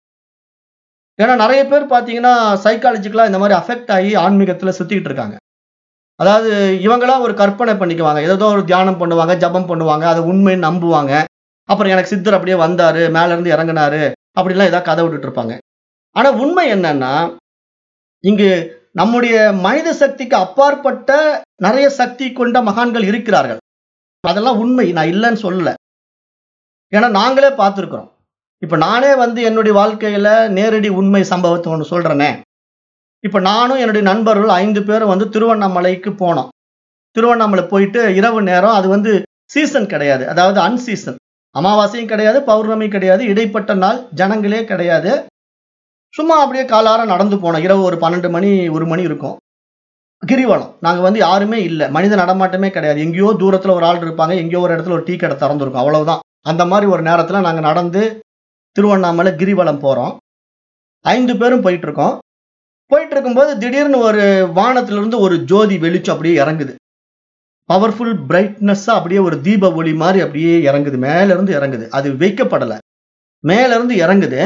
ஏன்னா நிறைய பேர் பார்த்தீங்கன்னா சைக்காலஜிக்கலா இந்த மாதிரி அஃபெக்ட் ஆகி ஆன்மீகத்துல சுத்திக்கிட்டு இருக்காங்க அதாவது இவங்களா ஒரு கற்பனை பண்ணிக்குவாங்க ஏதோ ஒரு தியானம் பண்ணுவாங்க ஜபம் பண்ணுவாங்க அதை உண்மைன்னு நம்புவாங்க அப்புறம் எனக்கு சித்தர் அப்படியே வந்தாரு மேல இருந்து இறங்கினாரு அப்படிலாம் ஏதாவது கதை விட்டுட்டு இருப்பாங்க ஆனா உண்மை என்னன்னா இங்கு நம்முடைய மனித சக்திக்கு அப்பாற்பட்ட நிறைய சக்தி கொண்ட மகான்கள் இருக்கிறார்கள் அதெல்லாம் உண்மை நான் இல்லைன்னு சொல்லல ஏன்னா நாங்களே பார்த்துருக்குறோம் இப்ப நானே வந்து என்னுடைய வாழ்க்கையில நேரடி உண்மை சம்பவத்தை ஒன்று சொல்றேனே இப்ப நானும் என்னுடைய நண்பர்கள் ஐந்து பேரும் வந்து திருவண்ணாமலைக்கு போனோம் திருவண்ணாமலை போயிட்டு இரவு நேரம் அது வந்து சீசன் கிடையாது அதாவது அன்சீசன் அமாவாசையும் கிடையாது பௌர்ணமி கிடையாது இடைப்பட்ட நாள் ஜனங்களே கிடையாது சும்மா அப்படியே காலார நடந்து போனோம் இரவு ஒரு பன்னெண்டு மணி ஒரு மணி இருக்கும் கிரிவலம் நாங்க வந்து யாருமே இல்லை மனித நடமாட்டமே கிடையாது எங்கேயோ தூரத்துல ஒரு ஆள் இருப்பாங்க எங்கேயோ ஒரு இடத்துல ஒரு டீ கடை திறந்துருக்கும் அவ்வளவுதான் அந்த மாதிரி ஒரு நேரத்துல நாங்க நடந்து திருவண்ணாமலை கிரிவலம் போறோம் ஐந்து பேரும் போயிட்டு இருக்கோம் போயிட்டு இருக்கும்போது திடீர்னு ஒரு வானத்துல இருந்து ஒரு ஜோதி வெளிச்சம் அப்படியே இறங்குது பவர்ஃபுல் பிரைட்னஸ்ஸா அப்படியே ஒரு தீப ஒளி மாதிரி அப்படியே இறங்குது மேல இருந்து இறங்குது அது வைக்கப்படல மேல இருந்து இறங்குது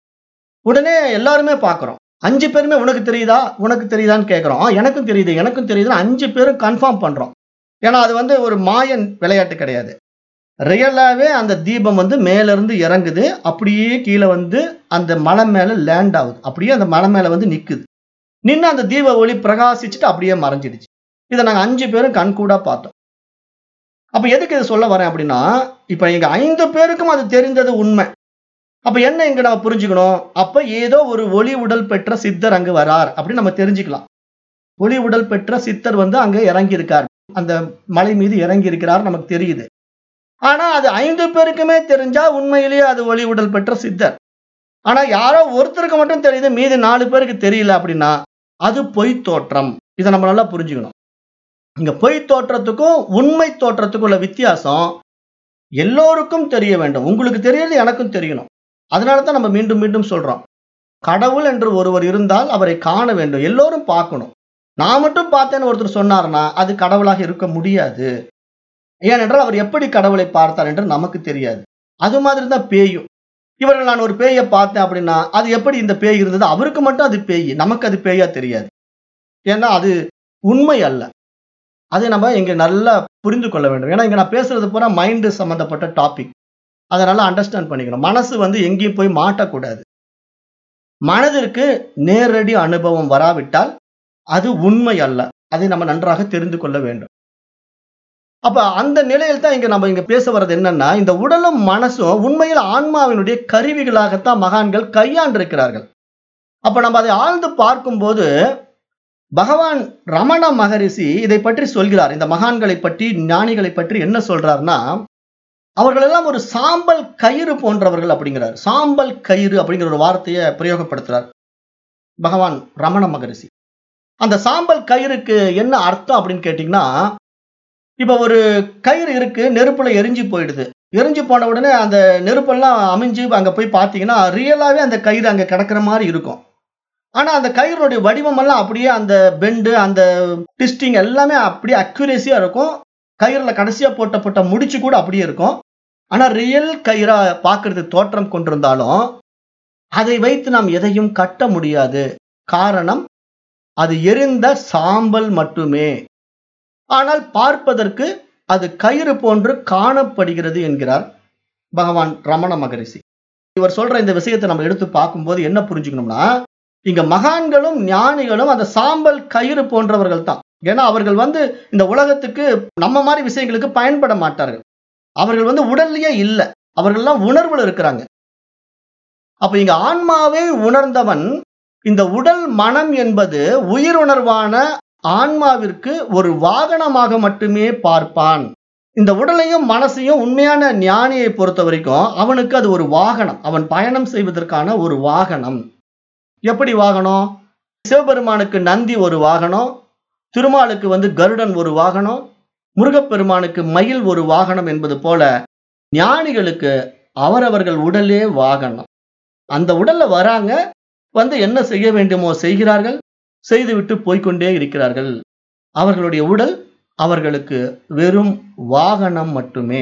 உடனே எல்லாருமே பார்க்குறோம் அஞ்சு பேருமே உனக்கு தெரியுதா உனக்கு தெரியுதான்னு கேட்குறோம் "ஆ, எனக்கும் தெரியுது எனக்கும் தெரியுதுன்னு அஞ்சு பேரும் கன்ஃபார்ம் பண்றோம் ஏன்னா அது வந்து ஒரு மாயன் விளையாட்டு கிடையாது ரியலாவே அந்த தீபம் வந்து மேல இருந்து இறங்குது அப்படியே கீழே வந்து அந்த மலை மேல லேண்ட் ஆகுது அப்படியே அந்த மலை மேல வந்து நிக்குது நின்று அந்த தீப ஒளி பிரகாசிச்சுட்டு அப்படியே மறைஞ்சிடுச்சு இதை நாங்க அஞ்சு பேரும் கண்கூடா பார்த்தோம் அப்ப எதுக்கு இதை சொல்ல வரேன் அப்படின்னா இப்ப எங்க ஐந்து பேருக்கும் அது தெரிந்தது உண்மை அப்ப என்ன இங்க நம்ம புரிஞ்சுக்கணும் அப்ப ஏதோ ஒரு ஒளி உடல் பெற்ற சித்தர் அங்கு வரார் அப்படின்னு நம்ம தெரிஞ்சுக்கலாம் ஒளி உடல் பெற்ற சித்தர் வந்து அங்க இறங்கி இருக்கார் அந்த மலை மீது இறங்கி இருக்கிறார் நமக்கு தெரியுது ஆனா அது ஐந்து பேருக்குமே தெரிஞ்சா உண்மையிலேயே அது ஒளி உடல் பெற்ற சித்தர் ஆனா யாரோ ஒருத்தருக்கு மட்டும் தெரியுது மீதி நாலு பேருக்கு தெரியல அப்படின்னா அது பொய் தோற்றம் இதை நம்ம நல்லா புரிஞ்சுக்கணும் இங்க பொய் தோற்றத்துக்கும் உண்மை தோற்றத்துக்கும் உள்ள வித்தியாசம் எல்லோருக்கும் தெரிய வேண்டும் உங்களுக்கு தெரியறது எனக்கும் தெரியணும் அதனால தான் நம்ம மீண்டும் மீண்டும் சொல்றோம் கடவுள் என்று ஒருவர் இருந்தால் அவரை காண வேண்டும் எல்லோரும் பார்க்கணும் நான் மட்டும் பார்த்தேன்னு ஒருத்தர் சொன்னார்னா அது கடவுளாக இருக்க முடியாது ஏனென்றால் அவர் எப்படி கடவுளை பார்த்தார் என்று நமக்கு தெரியாது அது மாதிரி தான் பேயும் இவர்கள் நான் ஒரு பேயை பார்த்தேன் அப்படின்னா அது எப்படி இந்த பேய் இருந்தது அவருக்கு மட்டும் அது பேய் நமக்கு அது பேயா தெரியாது ஏன்னா அது உண்மை அல்ல அதை நம்ம இங்க நல்லா புரிந்து கொள்ள வேண்டும் ஏன்னா இங்க நான் பேசுறது பூரா மைண்டு சம்பந்தப்பட்ட டாபிக் அதை நல்லா அண்டர்ஸ்டாண்ட் பண்ணிக்கணும் மனசு வந்து எங்கேயும் போய் மாட்டக்கூடாது மனதிற்கு நேரடி அனுபவம் வராவிட்டால் அது உண்மை அல்ல அதை நம்ம நன்றாக தெரிந்து கொள்ள வேண்டும் அப்ப அந்த நிலையில் தான் இங்க நம்ம இங்க பேச வர்றது என்னன்னா இந்த உடலும் மனசும் உண்மையில் ஆன்மாவினுடைய கருவிகளாகத்தான் மகான்கள் கையாண்டிருக்கிறார்கள் அப்ப நம்ம அதை ஆழ்ந்து பார்க்கும்போது பகவான் ரமண மகரிஷி இதை பற்றி சொல்கிறார் இந்த மகான்களை பற்றி ஞானிகளை பற்றி என்ன சொல்றாருன்னா அவர்கள் எல்லாம் ஒரு சாம்பல் கயிறு போன்றவர்கள் அப்படிங்கிறார் சாம்பல் கயிறு அப்படிங்கிற ஒரு வார்த்தையை பிரயோகப்படுத்துறார் பகவான் ரமண மகரிஷி அந்த சாம்பல் கயிறுக்கு என்ன அர்த்தம் அப்படின்னு கேட்டீங்கன்னா இப்ப ஒரு கயிறு இருக்கு நெருப்புல எரிஞ்சு போயிடுது எரிஞ்சு போன உடனே அந்த நெருப்பெல்லாம் அமைஞ்சு அங்க போய் பார்த்தீங்கன்னா ரியலாவே அந்த கயிறு அங்க கிடக்குற மாதிரி இருக்கும் ஆனா அந்த கயிறுடைய வடிவம் எல்லாம் அப்படியே அந்த பெண்டு அந்த டிஸ்டிங் எல்லாமே அப்படியே அக்யூரேசியா இருக்கும் கயிறுல கடைசியா போட்ட போட்ட முடிச்சு கூட அப்படியே இருக்கும் ஆனா ரியல் கயிறா பார்க்கிறது தோற்றம் கொண்டிருந்தாலும் அதை வைத்து நாம் எதையும் கட்ட முடியாது காரணம் அது எரிந்த சாம்பல் மட்டுமே ஆனால் பார்ப்பதற்கு அது கயிறு போன்று காணப்படுகிறது என்கிறார் பகவான் ரமண மகரிஷி இவர் சொல்ற இந்த விஷயத்தை நம்ம எடுத்து பார்க்கும்போது என்ன புரிஞ்சுக்கணும்னா இங்க மகான்களும் ஞானிகளும் அந்த சாம்பல் கயிறு போன்றவர்கள் தான் ஏன்னா அவர்கள் வந்து இந்த உலகத்துக்கு நம்ம மாதிரி விஷயங்களுக்கு பயன்பட மாட்டார்கள் அவர்கள் வந்து உடல்லயே இல்லை அவர்கள்லாம் உணர்வுல இருக்கிறாங்க அப்ப இங்க ஆன்மாவே உணர்ந்தவன் இந்த உடல் மனம் என்பது உயிருணர்வான ஆன்மாவிற்கு ஒரு வாகனமாக மட்டுமே பார்ப்பான் இந்த உடலையும் மனசையும் உண்மையான ஞானியை பொறுத்த வரைக்கும் அவனுக்கு அது ஒரு வாகனம் அவன் பயணம் செய்வதற்கான ஒரு வாகனம் எப்படி வாகனம் சிவபெருமானுக்கு நந்தி ஒரு வாகனம் திருமாலுக்கு வந்து கருடன் ஒரு வாகனம் முருகப்பெருமானுக்கு மயில் ஒரு வாகனம் என்பது போல ஞானிகளுக்கு அவரவர்கள் உடலே வாகனம் அந்த உடல்ல வராங்க வந்து என்ன செய்ய வேண்டுமோ செய்கிறார்கள் செய்துவிட்டு போய்க்கொண்டே இருக்கிறார்கள் அவர்களுடைய உடல் அவர்களுக்கு வெறும் வாகனம் மட்டுமே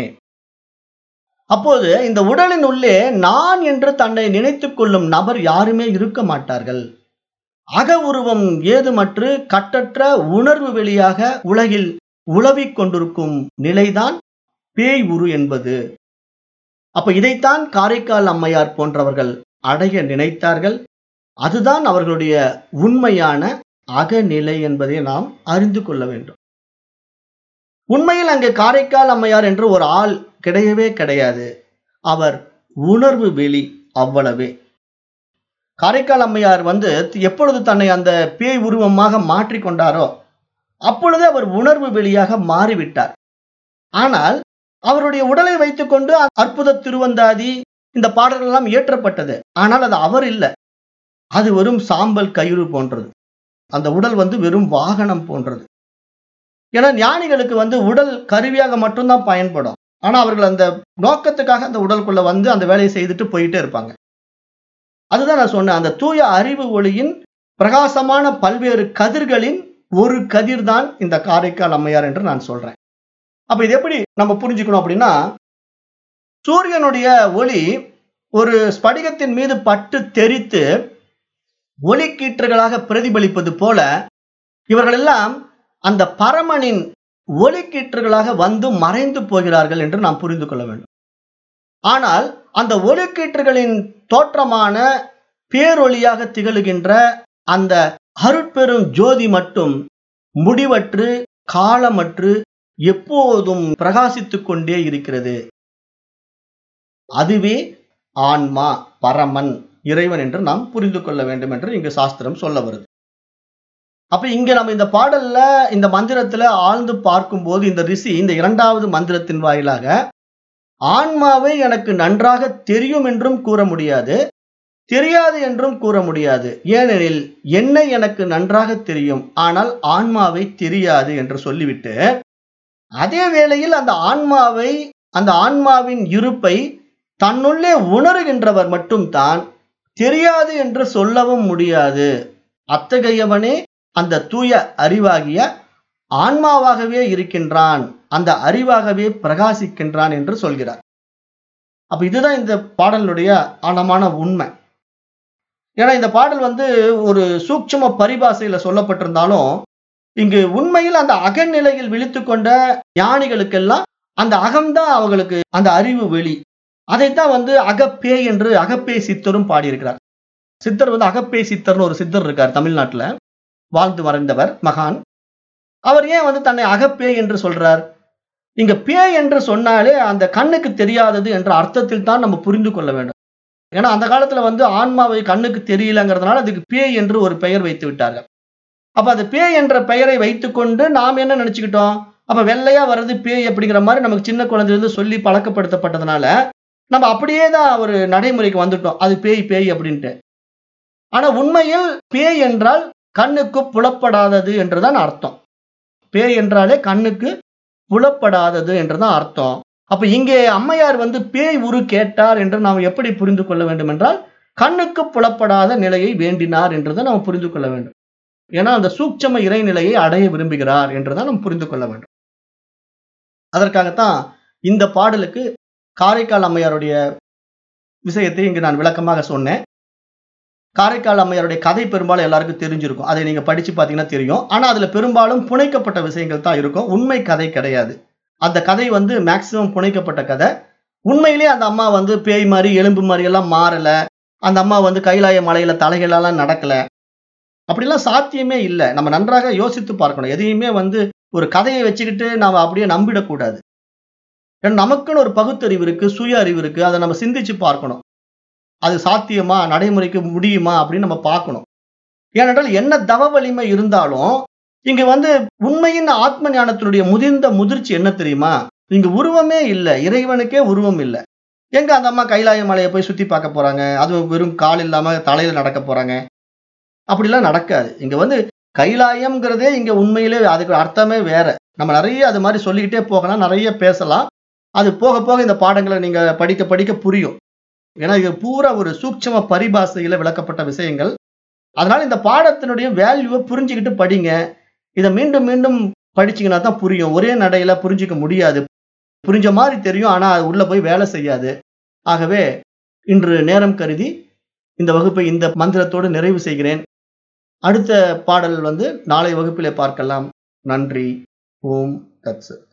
அப்போது இந்த உடலின் உள்ளே நான் என்று தன்னை நினைத்துக் கொள்ளும் நபர் யாருமே இருக்க மாட்டார்கள் அக உருவம் ஏதுமற்று கட்டற்ற உணர்வு வெளியாக உலகில் உழவிக் கொண்டிருக்கும் நிலைதான் பேய் உரு என்பது அப்ப இதைத்தான் காரைக்கால் அம்மையார் போன்றவர்கள் அடைய நினைத்தார்கள் அதுதான் அவர்களுடைய உண்மையான அகநிலை என்பதை நாம் அறிந்து கொள்ள வேண்டும் உண்மையில் அங்கே காரைக்கால் அம்மையார் என்று ஒரு ஆள் கிடையவே கிடையாது அவர் உணர்வு வெளி அவ்வளவே காரைக்கால் அம்மையார் வந்து எப்பொழுது தன்னை அந்த பேய் உருவமாக மாற்றிக்கொண்டாரோ அப்பொழுது அவர் உணர்வு வெளியாக மாறிவிட்டார் ஆனால் அவருடைய உடலை வைத்துக்கொண்டு அற்புத திருவந்தாதி இந்த பாடல்கள் எல்லாம் இயற்றப்பட்டது ஆனால் அது அவர் இல்லை அது வெறும் சாம்பல் கயிறு போன்றது அந்த உடல் வந்து வெறும் வாகனம் போன்றது ஏன்னா ஞானிகளுக்கு வந்து உடல் கருவியாக மட்டும்தான் பயன்படும் ஆனா அவர்கள் அந்த நோக்கத்துக்காக அந்த உடலுக்குள்ள வந்து அந்த வேலையை செய்துட்டு போயிட்டே இருப்பாங்க அதுதான் நான் சொன்னேன் அந்த தூய அறிவு ஒளியின் பிரகாசமான பல்வேறு கதிர்களின் ஒரு கதிர் தான் இந்த காரைக்கால் அம்மையார் என்று நான் சொல்றேன் அப்ப இது எப்படி நம்ம புரிஞ்சுக்கணும் அப்படின்னா சூரியனுடைய ஒளி ஒரு ஸ்படிகத்தின் மீது பட்டு தெரித்து ஒளிக்கீற்றுகளாக பிரதிபலிப்பது போல இவர்கள் எல்லாம் அந்த பரமனின் ஒளிக்கீற்றுகளாக வந்து மறைந்து போகிறார்கள் என்று நாம் புரிந்து கொள்ள வேண்டும் ஆனால் அந்த ஒளிக்கீற்றுகளின் தோற்றமான பேரொளியாக திகழுகின்ற அந்த அருட்பெரும் ஜோதி மட்டும் முடிவற்று காலமற்று எப்போதும் பிரகாசித்துக் கொண்டே இருக்கிறது அதுவே ஆன்மா பரமன் இறைவன் என்று நாம் புரிந்து கொள்ள வேண்டும் என்று இங்கு சாஸ்திரம் சொல்ல வருது அப்ப இங்க நம்ம இந்த பாடல்ல இந்த மந்திரத்துல ஆழ்ந்து பார்க்கும்போது இந்த ரிஷி இந்த இரண்டாவது மந்திரத்தின் வாயிலாக ஆன்மாவை எனக்கு நன்றாக தெரியும் என்றும் கூற முடியாது தெரியாது என்றும் கூற முடியாது ஏனெனில் என்னை எனக்கு நன்றாக தெரியும் ஆனால் ஆன்மாவை தெரியாது என்று சொல்லிவிட்டு அதே வேளையில் அந்த ஆன்மாவை அந்த ஆன்மாவின் இருப்பை தன்னுள்ளே உணர்கின்றவர் மட்டும்தான் தெரியாது என்று சொல்லவும் முடியாது அத்தகையவனே அந்த தூய அறிவாகிய ஆன்மாவாகவே இருக்கின்றான் அந்த அறிவாகவே பிரகாசிக்கின்றான் என்று சொல்கிறார் அப்ப இதுதான் இந்த பாடலுடைய ஆழமான உண்மை ஏன்னா இந்த பாடல் வந்து ஒரு சூட்சும பரிபாசையில சொல்லப்பட்டிருந்தாலும் இங்கு உண்மையில் அந்த அகநிலையில் விழித்து கொண்ட ஞானிகளுக்கெல்லாம் அந்த அகம்தான் அவங்களுக்கு அந்த அறிவு வெளி அதைத்தான் வந்து அகப்பே என்று அகப்பே சித்தரும் பாடியிருக்கிறார் சித்தர் வந்து அகப்பே சித்தர்னு ஒரு சித்தர் இருக்கார் தமிழ்நாட்டுல வாழ்ந்து மறைந்தவர் மகான் அவர் ஏன் வந்து தன்னை அகப்பே என்று சொல்றார் இங்க பே என்று சொன்னாலே அந்த கண்ணுக்கு தெரியாதது என்ற அர்த்தத்தில் தான் நம்ம புரிந்து கொள்ள வேண்டும் ஏன்னா அந்த காலத்துல வந்து ஆன்மாவை கண்ணுக்கு தெரியலங்கிறதுனால அதுக்கு பே என்று ஒரு பெயர் வைத்து விட்டார்கள் அப்ப அது பே என்ற பெயரை வைத்துக்கொண்டு நாம் என்ன நினைச்சுக்கிட்டோம் அப்ப வெள்ளையா வர்றது பேய் அப்படிங்கிற மாதிரி நமக்கு சின்ன குழந்தையிலிருந்து சொல்லி பழக்கப்படுத்தப்பட்டதுனால நம்ம அப்படியே தான் ஒரு நடைமுறைக்கு வந்துட்டோம் அது பேய் பேய் அப்படின்ட்டு ஆனா உண்மையில் பேய் என்றால் கண்ணுக்கு புலப்படாதது என்றுதான் அர்த்தம் பேய் என்றாலே கண்ணுக்கு புலப்படாதது என்றுதான் அர்த்தம் அப்ப இங்கே அம்மையார் வந்து பேய் உரு கேட்டார் என்று நாம் எப்படி புரிந்து கொள்ள வேண்டும் என்றால் கண்ணுக்கு புலப்படாத நிலையை வேண்டினார் என்றுதான் நாம் புரிந்து கொள்ள வேண்டும் ஏன்னா அந்த சூட்சம இறைநிலையை அடைய விரும்புகிறார் என்றுதான் நாம் புரிந்து கொள்ள வேண்டும் அதற்காகத்தான் இந்த பாடலுக்கு காரைக்கால் அம்மையாருடைய விஷயத்தை இங்கு நான் விளக்கமாக சொன்னேன் காரைக்கால் அம்மையாருடைய கதை பெரும்பாலும் எல்லாருக்கும் தெரிஞ்சிருக்கும் அதை நீங்க படிச்சு பார்த்தீங்கன்னா தெரியும் ஆனா அதுல பெரும்பாலும் புனைக்கப்பட்ட விஷயங்கள் தான் இருக்கும் உண்மை கதை கிடையாது அந்த கதை வந்து மேக்சிமம் புனைக்கப்பட்ட கதை உண்மையிலேயே அந்த அம்மா வந்து பேய் மாதிரி எலும்பு மாதிரி எல்லாம் மாறல அந்த அம்மா வந்து கைலாய மலையில தலைகளெல்லாம் நடக்கல அப்படிலாம் சாத்தியமே இல்லை நம்ம நன்றாக யோசித்து பார்க்கணும் எதையுமே வந்து ஒரு கதையை வச்சுக்கிட்டு நாம அப்படியே நம்பிடக்கூடாது ஏன்னா நமக்குன்னு ஒரு பகுத்தறிவு இருக்கு சுய அறிவு இருக்கு அதை நம்ம சிந்திச்சு பார்க்கணும் அது சாத்தியமா நடைமுறைக்கு முடியுமா அப்படின்னு நம்ம பார்க்கணும் ஏனென்றால் என்ன தவ வலிமை இருந்தாலும் இங்க வந்து உண்மையின் ஆத்ம ஞானத்தினுடைய முதிர்ந்த முதிர்ச்சி என்ன தெரியுமா இங்க உருவமே இல்லை இறைவனுக்கே உருவம் இல்லை எங்க அந்த அம்மா கைலாய மலையை போய் சுத்தி பார்க்க போறாங்க அதுவும் வெறும் கால் இல்லாம தலையில நடக்க போறாங்க அப்படிலாம் நடக்காது இங்க வந்து கைலாயம்ங்கிறதே இங்க உண்மையிலே அதுக்கு அர்த்தமே வேற நம்ம நிறைய அது மாதிரி சொல்லிக்கிட்டே போகலாம் நிறைய பேசலாம் அது போக போக இந்த பாடங்களை நீங்க படிக்க படிக்க புரியும் ஏன்னா இது பூரா ஒரு சூட்சம பரிபாஷையில விளக்கப்பட்ட விஷயங்கள் அதனால இந்த பாடத்தினுடைய வேல்யூவை புரிஞ்சுக்கிட்டு படிங்க இதை மீண்டும் மீண்டும் படிச்சீங்கன்னா தான் புரியும் ஒரே நடையில புரிஞ்சிக்க முடியாது புரிஞ்ச மாதிரி தெரியும் ஆனா அது உள்ள போய் வேலை செய்யாது ஆகவே இன்று நேரம் கருதி இந்த வகுப்பை இந்த மந்திரத்தோடு நிறைவு செய்கிறேன் அடுத்த பாடல் வந்து நாளை வகுப்பிலே பார்க்கலாம் நன்றி ஓம் தத்சத்